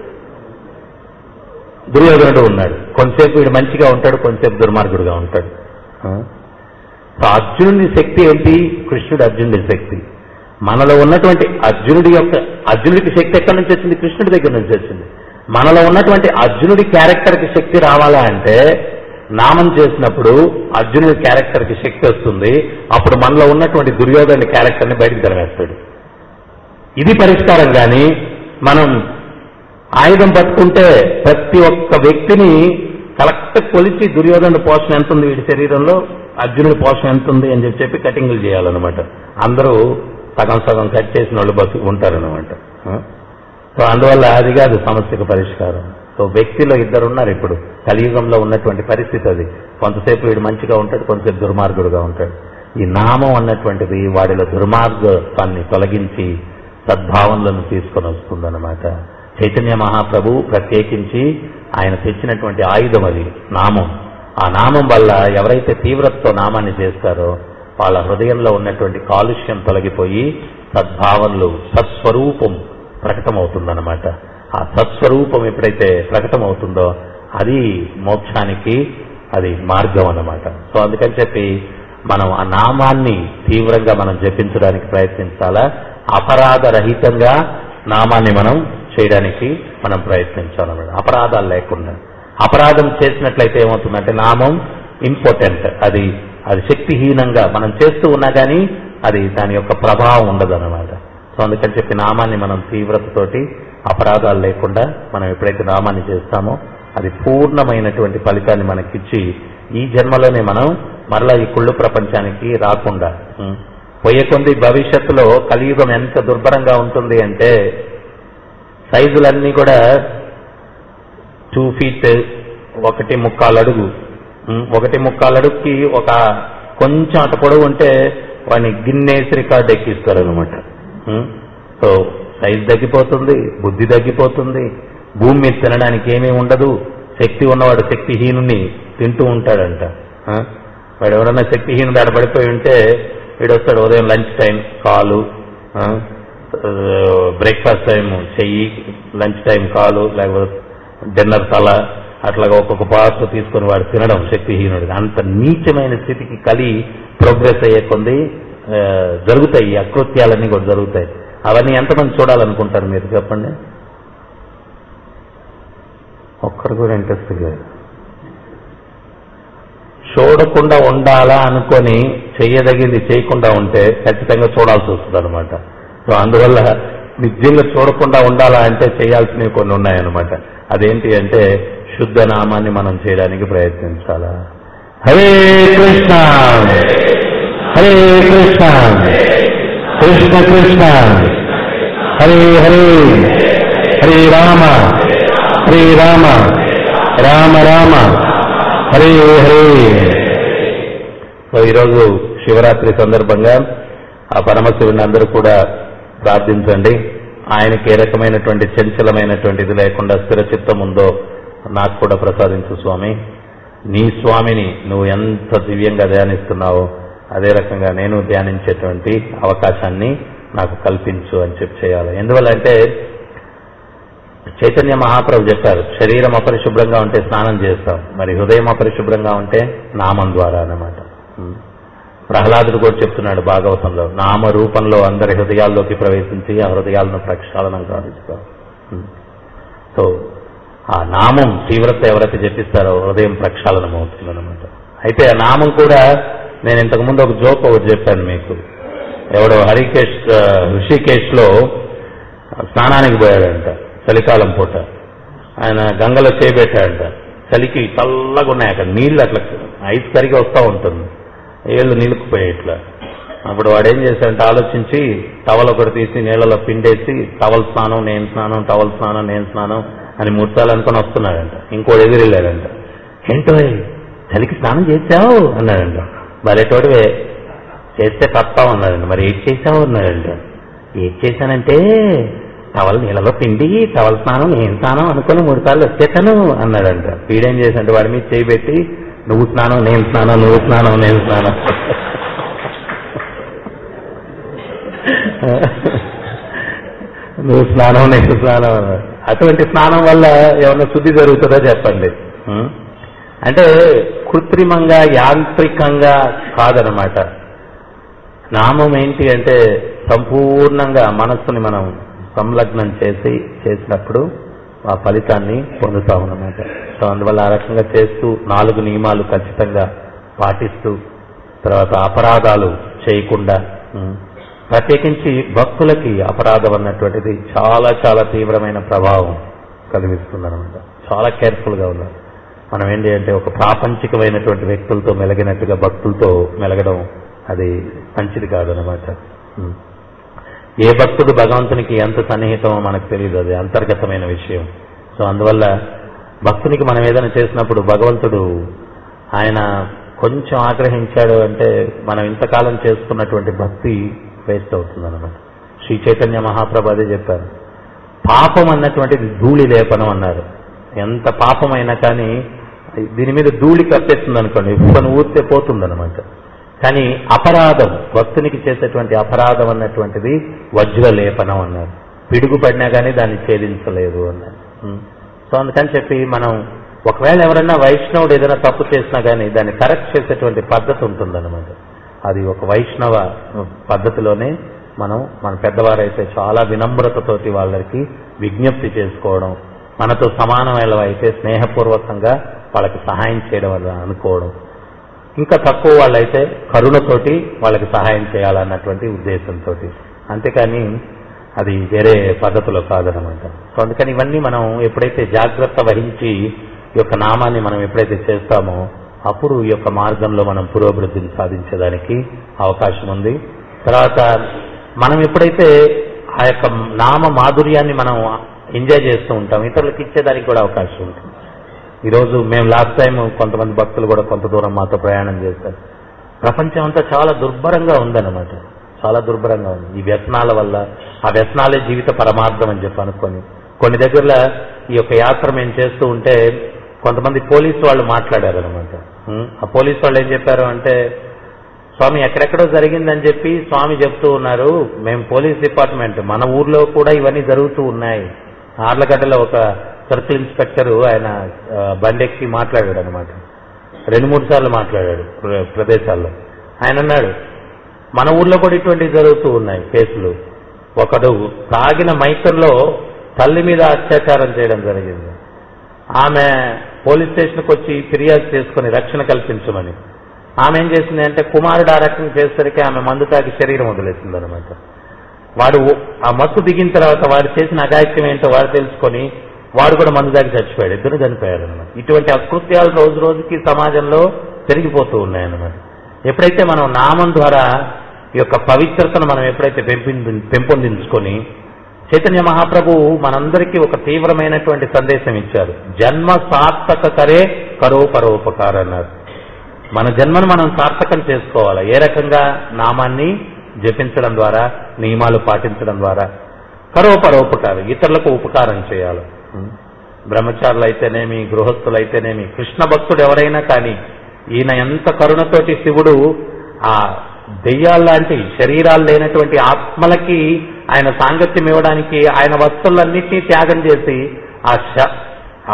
దుర్యోధనుడు ఉన్నాడు కొంతసేపు వీడు మంచిగా ఉంటాడు కొంతసేపు దుర్మార్గుడుగా ఉంటాడు ఆ? సో అర్జునుడి శక్తి ఏంటి కృష్ణుడు అర్జునుడి శక్తి మనలో ఉన్నటువంటి అర్జునుడి యొక్క అర్జునుడికి శక్తి ఎక్కడి నుంచి వచ్చింది కృష్ణుడి దగ్గర నుంచి వచ్చింది మనలో ఉన్నటువంటి అర్జునుడి క్యారెక్టర్కి శక్తి రావాలా అంటే నామం చేసినప్పుడు అర్జునుడి క్యారెక్టర్కి శక్తి వస్తుంది అప్పుడు మనలో ఉన్నటువంటి దుర్యోధనుడి క్యారెక్టర్ని బయటికి తరవేస్తాడు ఇది పరిష్కారం కానీ మనం ఆయుధం పట్టుకుంటే ప్రతి ఒక్క వ్యక్తిని కరెక్ట్ కొలిచి దుర్యోధనుడి పోషణ ఎంత ఉంది వీడి శరీరంలో అర్జునుడి పోషణ ఎంత ఉంది అని చెప్పి చెప్పి కటింగ్లు చేయాలన్నమాట అందరూ సగం సగం కట్ చేసిన వాళ్ళు బతు ఉంటారన్నమాట ఆ? సో అందువల్ల అది కాదు సమస్యకు పరిష్కారం సో వ్యక్తిలో ఇద్దరు ఉన్నారు ఇప్పుడు కలియుగంలో ఉన్నటువంటి పరిస్థితి అది కొంతసేపు వీడు మంచిగా ఉంటాడు కొంతసేపు దుర్మార్గుడుగా ఉంటాడు ఈ నామం అన్నటువంటిది వాడిలో దుర్మార్గాన్ని తొలగించి సద్భావనలను తీసుకొని వస్తుందన్నమాట చైతన్య మహాప్రభు ప్రత్యేకించి ఆయన తెచ్చినటువంటి ఆయుధం అది నామం ఆ నామం వల్ల ఎవరైతే తీవ్రతతో నామాన్ని చేస్తారో వాళ్ళ హృదయంలో ఉన్నటువంటి కాలుష్యం తొలగిపోయి సద్భావనలు సత్స్వరూపం ప్రకటమవుతుందన్నమాట ఆ సత్స్వరూపం ఎప్పుడైతే ప్రకటమవుతుందో అది మోక్షానికి అది మార్గం అన్నమాట సో అందుకని చెప్పి మనం ఆ నామాన్ని తీవ్రంగా మనం జపించడానికి ప్రయత్నించాలా అపరాధ రహితంగా నామాన్ని మనం చేయడానికి మనం ప్రయత్నించాలన్నమాట అపరాధాలు లేకుండా అపరాధం చేసినట్లయితే ఏమవుతుందంటే నామం ఇంపార్టెంట్ అది అది శక్తిహీనంగా మనం చేస్తూ ఉన్నా కానీ అది దాని యొక్క ప్రభావం ఉండదు అనమాట సో అందుకని చెప్పి నామాన్ని మనం తీవ్రతతోటి అపరాధాలు లేకుండా మనం ఎప్పుడైతే నామాన్ని చేస్తామో అది పూర్ణమైనటువంటి ఫలితాన్ని మనకిచ్చి ఈ జన్మలోనే మనం మరలా ఈ కుళ్ళు ప్రపంచానికి రాకుండా ఉం, పోయే కొంది భవిష్యత్తులో కలియుగం ఎంత దుర్భరంగా ఉంటుంది అంటే సైజులన్నీ కూడా టూ ఫీట్ ఒకటి ముక్కాలు అడుగు ఉం, ఒకటి ముక్కాలు అడుగుకి ఒక కొంచెం అటు పొడవు ఉంటే వాడిని గిన్నేసి రికార్డ్ ఎక్కిస్తారు అనమాట సో సైజ్ తగ్గిపోతుంది బుద్ధి తగ్గిపోతుంది భూమి మీద తినడానికి ఏమీ ఉండదు శక్తి ఉన్నవాడు శక్తిహీనుని తింటూ ఉంటాడంట ఆ? వాడు ఎవరన్నా శక్తిహీనుడు ఆడ పడిపోయి ఉంటే వీడు వస్తాడు ఉదయం లంచ్ టైం కాలు ఆ? బ్రేక్ఫాస్ట్ టైం చెయ్యి లంచ్ టైం కాలు లేకపోతే డిన్నర్ తల అట్లాగా ఒక్కొక్క పార్ట్ తీసుకొని వాడు తినడం శక్తిహీనుడు అంత నీచమైన స్థితికి కలి ప్రోగ్రెస్ అయ్యే కొంది ఆ, జరుగుతాయి ఈ అకృత్యాలన్నీ కూడా జరుగుతాయి అవన్నీ ఎంతమంది చూడాలనుకుంటారు మీరు చెప్పండి ఒక్కరు కూడా ఇంట్రెస్ట్ లేదు చూడకుండా ఉండాలా అనుకొని చెయ్యదగింది చేయకుండా ఉంటే ఖచ్చితంగా చూడాల్సి వస్తుంది అనమాట సో అందువల్ల నిజంగా చూడకుండా ఉండాలా అంటే చేయాల్సినవి కొన్ని ఉన్నాయన్నమాట అదేంటి అంటే శుద్ధ నామాన్ని మనం చేయడానికి ప్రయత్నించాలా హరే కృష్ణ హరే కృష్ణ కృష్ణ కృష్ణ హరే హరే హరే రామ హరే రామ రామ రామ హరే హరే సో ఈరోజు శివరాత్రి సందర్భంగా ఆ పరమశివుని అందరూ కూడా ప్రార్థించండి ఆయనకి ఏ రకమైనటువంటి చంచలమైనటువంటి ఇది లేకుండా స్థిర చిత్తం ఉందో నాకు కూడా ప్రసాదించు స్వామి నీ స్వామిని నువ్వు ఎంత దివ్యంగా ధ్యానిస్తున్నావో అదే రకంగా నేను ధ్యానించేటువంటి అవకాశాన్ని నాకు కల్పించు అని చెప్పి చేయాలి ఎందువల్ల అంటే చైతన్య మహాప్రభు చెప్పారు శరీరం అపరిశుభ్రంగా ఉంటే స్నానం చేస్తాం మరి హృదయం అపరిశుభ్రంగా ఉంటే నామం ద్వారా అన్నమాట ఉం. ప్రహ్లాదుడు కూడా చెప్తున్నాడు భాగవతంలో నామ రూపంలో అందరి హృదయాల్లోకి ప్రవేశించి ఆ హృదయాలను ప్రక్షాళనం కావిస్తాం ఉం. సో ఆ నామం తీవ్రత ఎవరైతే చెప్పిస్తారో హృదయం ప్రక్షాళనం అవుతుందన్నమాట అయితే ఆ నామం కూడా నేను ఇంతకు ముందు ఒక జోక్ ఒకటి చెప్పాను మీకు ఎవడో హరికేష్ ఆ, ఋషికేశ్ లో స్నానానికి పోయాడంట చలికాలం పూట ఆయన గంగలో చేయబెట్టాడంట చలికి చల్లగా ఉన్నాయి అక్కడ నీళ్లు అట్లా ఐస్ కరిగి వస్తూ ఉంటుంది ఏళ్ళు నిలుకుపోయాయి ఇట్లా అప్పుడు వాడు ఏం చేశాడంటే ఆలోచించి టవల్ ఒకటి తీసి నీళ్ళలో పిండేసి టవల్ స్నానం నేను స్నానం టవల్ స్నానం నేను స్నానం అని మూర్చాలు అనుకుని వస్తున్నాడంట ఇంకోటి ఎదురెళ్ళాడంట ఏంటో చలికి స్నానం చేశావు అన్నాడంట మరేటోడివే చేస్తే తప్ప అన్నాడండి మరి ఏం చేశావు అన్నాడంట ఏం చేశానంటే టవల్ నీళ్ళలో పిండి టవల్ స్నానం నేను స్నానం అనుకుని మూడు సార్లు వచ్చేసాను అన్నాడంట వీడేం చేశాడంటే వాడి మీద చేయి పెట్టి నువ్వు స్నానం నేను స్నానం నువ్వు స్నానం నేను స్నానం నువ్వు స్నానం నేను స్నానం అన్నాడు. అటువంటి స్నానం వల్ల ఏమన్నా శుద్ధి జరుగుతుందో చెప్పండి ఉం? అంటే కృత్రిమంగా యాంత్రికంగా కాదనమాట నామం ఏంటి అంటే సంపూర్ణంగా మనస్సుని మనం సంలగ్నం చేసి చేసినప్పుడు ఆ ఫలితాన్ని పొందుతామన్నమాట సో అందువల్ల ఆ రకంగా చేస్తూ నాలుగు నియమాలు ఖచ్చితంగా పాటిస్తూ తర్వాత అపరాధాలు చేయకుండా ఉం, ప్రత్యేకించి భక్తులకి అపరాధం అన్నటువంటిది చాలా చాలా తీవ్రమైన ప్రభావం కలిగిస్తుందన్నమాట చాలా కేర్ఫుల్ గా ఉన్నారు మనం ఏంటి అంటే ఒక ప్రాపంచికమైనటువంటి వ్యక్తులతో మెలగినట్టుగా భక్తులతో మెలగడం అది మంచిది కాదనమాట ఉం. ఏ భక్తుడు భగవంతునికి ఎంత సన్నిహితమో మనకు తెలియదు అది అంతర్గతమైన విషయం సో అందువల్ల భక్తునికి మనం ఏదైనా చేసినప్పుడు భగవంతుడు ఆయన కొంచెం ఆగ్రహించాడు అంటే మనం ఇంతకాలం చేసుకున్నటువంటి భక్తి వేస్ట్ అవుతుందన్నమాట శ్రీ చైతన్య మహాప్రభు అదే చెప్పారు పాపం అన్నటువంటిది ధూళి లేపనం అన్నారు ఎంత పాపమైనా కానీ దీని మీద ధూళి కప్పేస్తుంది అనుకోండి ఉప్పుని ఊరితే పోతుందన్నమాట కానీ అపరాధం భక్తునికి చేసేటువంటి అపరాధం అన్నటువంటిది వజ్రలేపనం అన్నారు పిడుగు పడినా కానీ దాన్ని ఛేదించలేదు అన్నారు ఉం. సో అందుకని చెప్పి మనం ఒకవేళ ఎవరైనా వైష్ణవుడు ఏదైనా తప్పు చేసినా కానీ దాన్ని కరెక్ట్ చేసేటువంటి పద్ధతి ఉంటుందన్నమాట అది ఒక వైష్ణవ పద్ధతిలోనే మనం మన పెద్దవారైతే చాలా వినమ్రతతోటి వాళ్ళకి విజ్ఞప్తి చేసుకోవడం మనతో సమానమైన అయితే స్నేహపూర్వకంగా వాళ్ళకి సహాయం చేయడం వల్ల అనుకోవడం ఇంకా తక్కువ వాళ్ళైతే కరుణతోటి వాళ్ళకి సహాయం చేయాలన్నటువంటి ఉద్దేశంతో అంతేకాని అది వేరే పద్ధతిలో కాదనమాట సో అందుకని ఇవన్నీ మనం ఎప్పుడైతే జాగ్రత్త వహించి ఈ యొక్క నామాన్ని మనం ఎప్పుడైతే చేస్తామో అప్పుడు ఈ యొక్క మార్గంలో మనం పురోభివృద్ధిని సాధించడానికి అవకాశం ఉంది తర్వాత మనం ఎప్పుడైతే ఆ యొక్క నామ మాధుర్యాన్ని మనం ఎంజాయ్ చేస్తూ ఉంటాం ఇతరులకు ఇచ్చేదానికి కూడా అవకాశం ఉంటుంది ఈరోజు మేము లాస్ట్ టైం కొంతమంది భక్తులు కూడా కొంత దూరం మాతో ప్రయాణం చేస్తారు ప్రపంచం అంతా చాలా దుర్భరంగా ఉందన్నమాట చాలా దుర్భరంగా ఉంది ఈ వ్యసనాల వల్ల ఆ వ్యసనాలే జీవిత పరమార్థం అని చెప్పి అనుకొని కొన్ని దగ్గరలో ఈ యొక్క యాత్ర మేము చేస్తూ ఉంటే కొంతమంది పోలీసు వాళ్ళు మాట్లాడారు అనమాట ఆ పోలీసు వాళ్ళు ఏం చెప్పారు అంటే స్వామి ఎక్కడెక్కడో జరిగిందని చెప్పి స్వామి చెప్తూ ఉన్నారు మేము పోలీస్ డిపార్ట్మెంట్ మన ఊర్లో కూడా ఇవన్నీ జరుగుతూ ఉన్నాయి ఆర్లగడ్డలో ఒక సర్కిల్ ఇన్స్పెక్టర్ ఆయన ఆ, బండెక్కి మాట్లాడాడు అనమాట రెండు మూడు సార్లు మాట్లాడాడు ప్ర- ప్రదేశాల్లో ఆయన అన్నాడు మన ఊర్లో కూడా ఇటువంటివి జరుగుతూ ఉన్నాయి కేసులు ఒకడు తాగిన మైకంలో తల్లి మీద అత్యాచారం చేయడం జరిగింది ఆమె పోలీస్ స్టేషన్కి వచ్చి ఫిర్యాదు చేసుకుని రక్షణ కల్పించమని ఆమె ఏం చేసింది అంటే కుమారుడు ఆ రక్షణ చేసేసరికి ఆమె మందు తాగి శరీరం వదిలేసింది అనమాట వాడు ఆ మత్తు దిగిన తర్వాత వాడు చేసిన అగాయత్యం ఏంటో వాడు తెలుసుకొని వాడు కూడా మందు తాగి చచ్చిపోయాడు ఇద్దరు చనిపోయారు అనమాట ఇటువంటి అకృత్యాలు రోజు రోజుకి సమాజంలో పెరిగిపోతూ ఉన్నాయన్నమాట ఎప్పుడైతే మనం నామం ద్వారా ఈ యొక్క పవిత్రతను మనం ఎప్పుడైతే పెంపొంది పెంపొందించుకొని చైతన్య మహాప్రభు మనందరికీ ఒక తీవ్రమైనటువంటి సందేశం ఇచ్చారు జన్మ సార్థక కరే కరో పరోపకార అన్నారు మన జన్మను మనం సార్థకం చేసుకోవాలి ఏ రకంగా నామాన్ని జపించడం ద్వారా నియమాలు పాటించడం ద్వారా కరో పరోపకారం ఇతరులకు ఉపకారం చేయాలి ఉం. బ్రహ్మచారులు అయితేనేమి గృహస్థులు అయితేనేమి కృష్ణ భక్తుడు ఎవరైనా కానీ ఈయన ఎంత కరుణతోటి శివుడు ఆ దెయ్యాల్లాంటి శరీరాలు లేనటువంటి ఆత్మలకి ఆయన సాంగత్యం ఇవ్వడానికి ఆయన వస్తువులన్నింటినీ త్యాగం చేసి ఆ శ- ఆ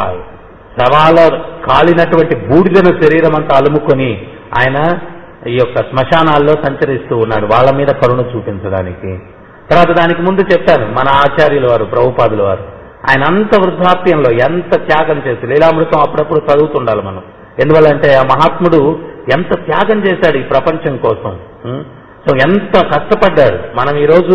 శవాల కాలినటువంటి బూడిదను శరీరం అంతా అలుముకొని ఆయన ఈ యొక్క శ్మశానాల్లో సంచరిస్తూ ఉన్నాడు వాళ్ళ మీద కరుణ చూపించడానికి తర్వాత దానికి ముందు చెప్పాను మన ఆచార్యుల వారు ప్రభుపాదుల వారు ఆయన అంత వృద్ధాప్యంలో ఎంత త్యాగం చేసి లీలామృతం అప్పుడప్పుడు చదువుతుండాలి మనం ఎందువల్లంటే ఆ మహాత్ముడు ఎంత త్యాగం చేశాడు ఈ ప్రపంచం కోసం ఉం? సో ఎంత కష్టపడ్డాడు మనం ఈరోజు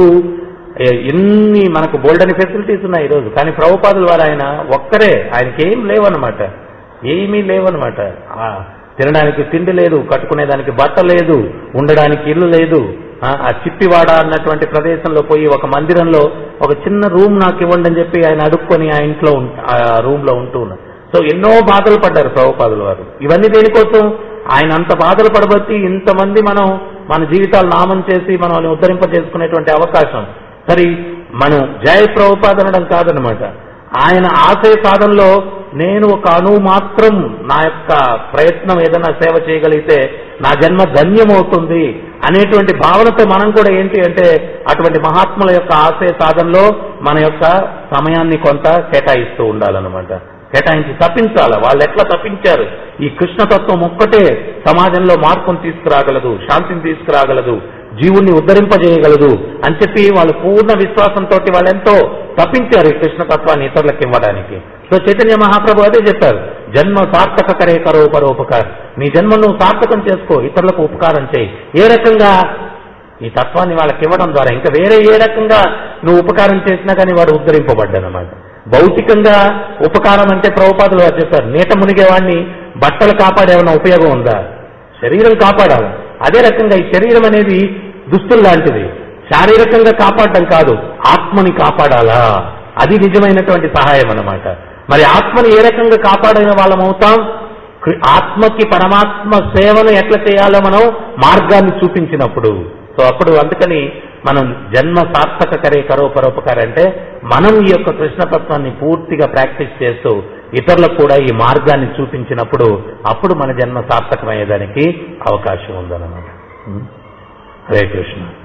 ఏ- ఎన్ని మనకు బోల్డని ఫెసిలిటీస్ ఉన్నాయి ఈరోజు కానీ ప్రభుపాదుల వారు ఆయన ఒక్కరే ఆయనకి ఏం లేవన్నమాట ఏమీ లేవన్నమాట ఆ, తినడానికి తిండి లేదు కట్టుకునేదానికి బట్ట లేదు ఉండడానికి ఇల్లు లేదు ఆ, ఆ చిప్పివాడ అన్నటువంటి ప్రదేశంలో పోయి ఒక మందిరంలో ఒక చిన్న రూమ్ నాకు ఇవ్వండి అని చెప్పి ఆయన అడుక్కొని ఆ ఇంట్లో ఉం- ఆ రూమ్ లో ఉంటూ ఉన్నారు సో ఎన్నో బాధలు పడ్డారు ప్రభుపాదుల వారు ఇవన్నీ దేనికోసం ఆయన అంత బాధలు పడబట్టి ఇంతమంది మనం మన జీవితాలు నామం చేసి మనం ఉద్ధరింప చేసుకునేటువంటి అవకాశం సరే మనం జయ ప్రభుపాద అనడం కాదనమాట ఆయన ఆశయ సాధనలో నేను ఒక అణువు మాత్రం నా యొక్క ప్రయత్నం ఏదైనా సేవ చేయగలిగితే నా జన్మ ధన్యమవుతుంది అనేటువంటి భావనతో మనం కూడా ఏంటి అంటే అటువంటి మహాత్ముల యొక్క ఆశయ సాధనలో మన యొక్క సమయాన్ని కొంత కేటాయిస్తూ ఉండాలన్నమాట కేటాయించి తప్పించాలి వాళ్ళు ఎట్లా తప్పించారు ఈ కృష్ణతత్వం ఒక్కటే సమాజంలో మార్పును తీసుకురాగలదు శాంతిని తీసుకురాగలదు జీవుణ్ణి ఉద్ధరింపజేయగలదు అని చెప్పి వాళ్ళు పూర్ణ విశ్వాసంతో వాళ్ళు ఎంతో తప్పించారు ఈ కృష్ణతత్వాన్ని ఇతరులకు ఇవ్వడానికి సో చైతన్య మహాప్రభు అదే చెప్పారు జన్మ సార్థక కరే కరో పరోపకార్ నీ జన్మను సార్థకం చేసుకో ఇతరులకు ఉపకారం చేయి ఏ రకంగా ఈ తత్వాన్ని వాళ్ళకి ఇవ్వడం ద్వారా ఇంకా వేరే ఏ రకంగా నువ్వు ఉపకారం చేసినా కానీ వాడు ఉద్ధరింపబడ్డానమాట భౌతికంగా ఉపకారం అంటే ప్రభుపాదులు వారు చెప్పారు నీట మునిగేవాడిని బట్టలు కాపాడేమన్నా ఉపయోగం ఉందా శరీరం కాపాడాలి అదే రకంగా ఈ శరీరం అనేది దుస్తులు లాంటిది శారీరకంగా కాపాడడం కాదు ఆత్మని కాపాడాలా అది నిజమైనటువంటి సహాయం అన్నమాట మరి ఆత్మని ఏ రకంగా కాపాడిన వాళ్ళం అవుతాం కృ- ఆత్మకి పరమాత్మ సేవను ఎట్లా చేయాలో మనం మార్గాన్ని చూపించినప్పుడు సో అప్పుడు అందుకని మనం జన్మ సార్థక కరే కరో పరోపకార అంటే మనం ఈ యొక్క కృష్ణతత్వాన్ని పూర్తిగా ప్రాక్టీస్ చేస్తూ ఇతరులకు కూడా ఈ మార్గాన్ని చూపించినప్పుడు అప్పుడు మన జన్మ సార్థకమయ్యేదానికి అవకాశం ఉందన్నమాట ఉం? హరే కృష్ణ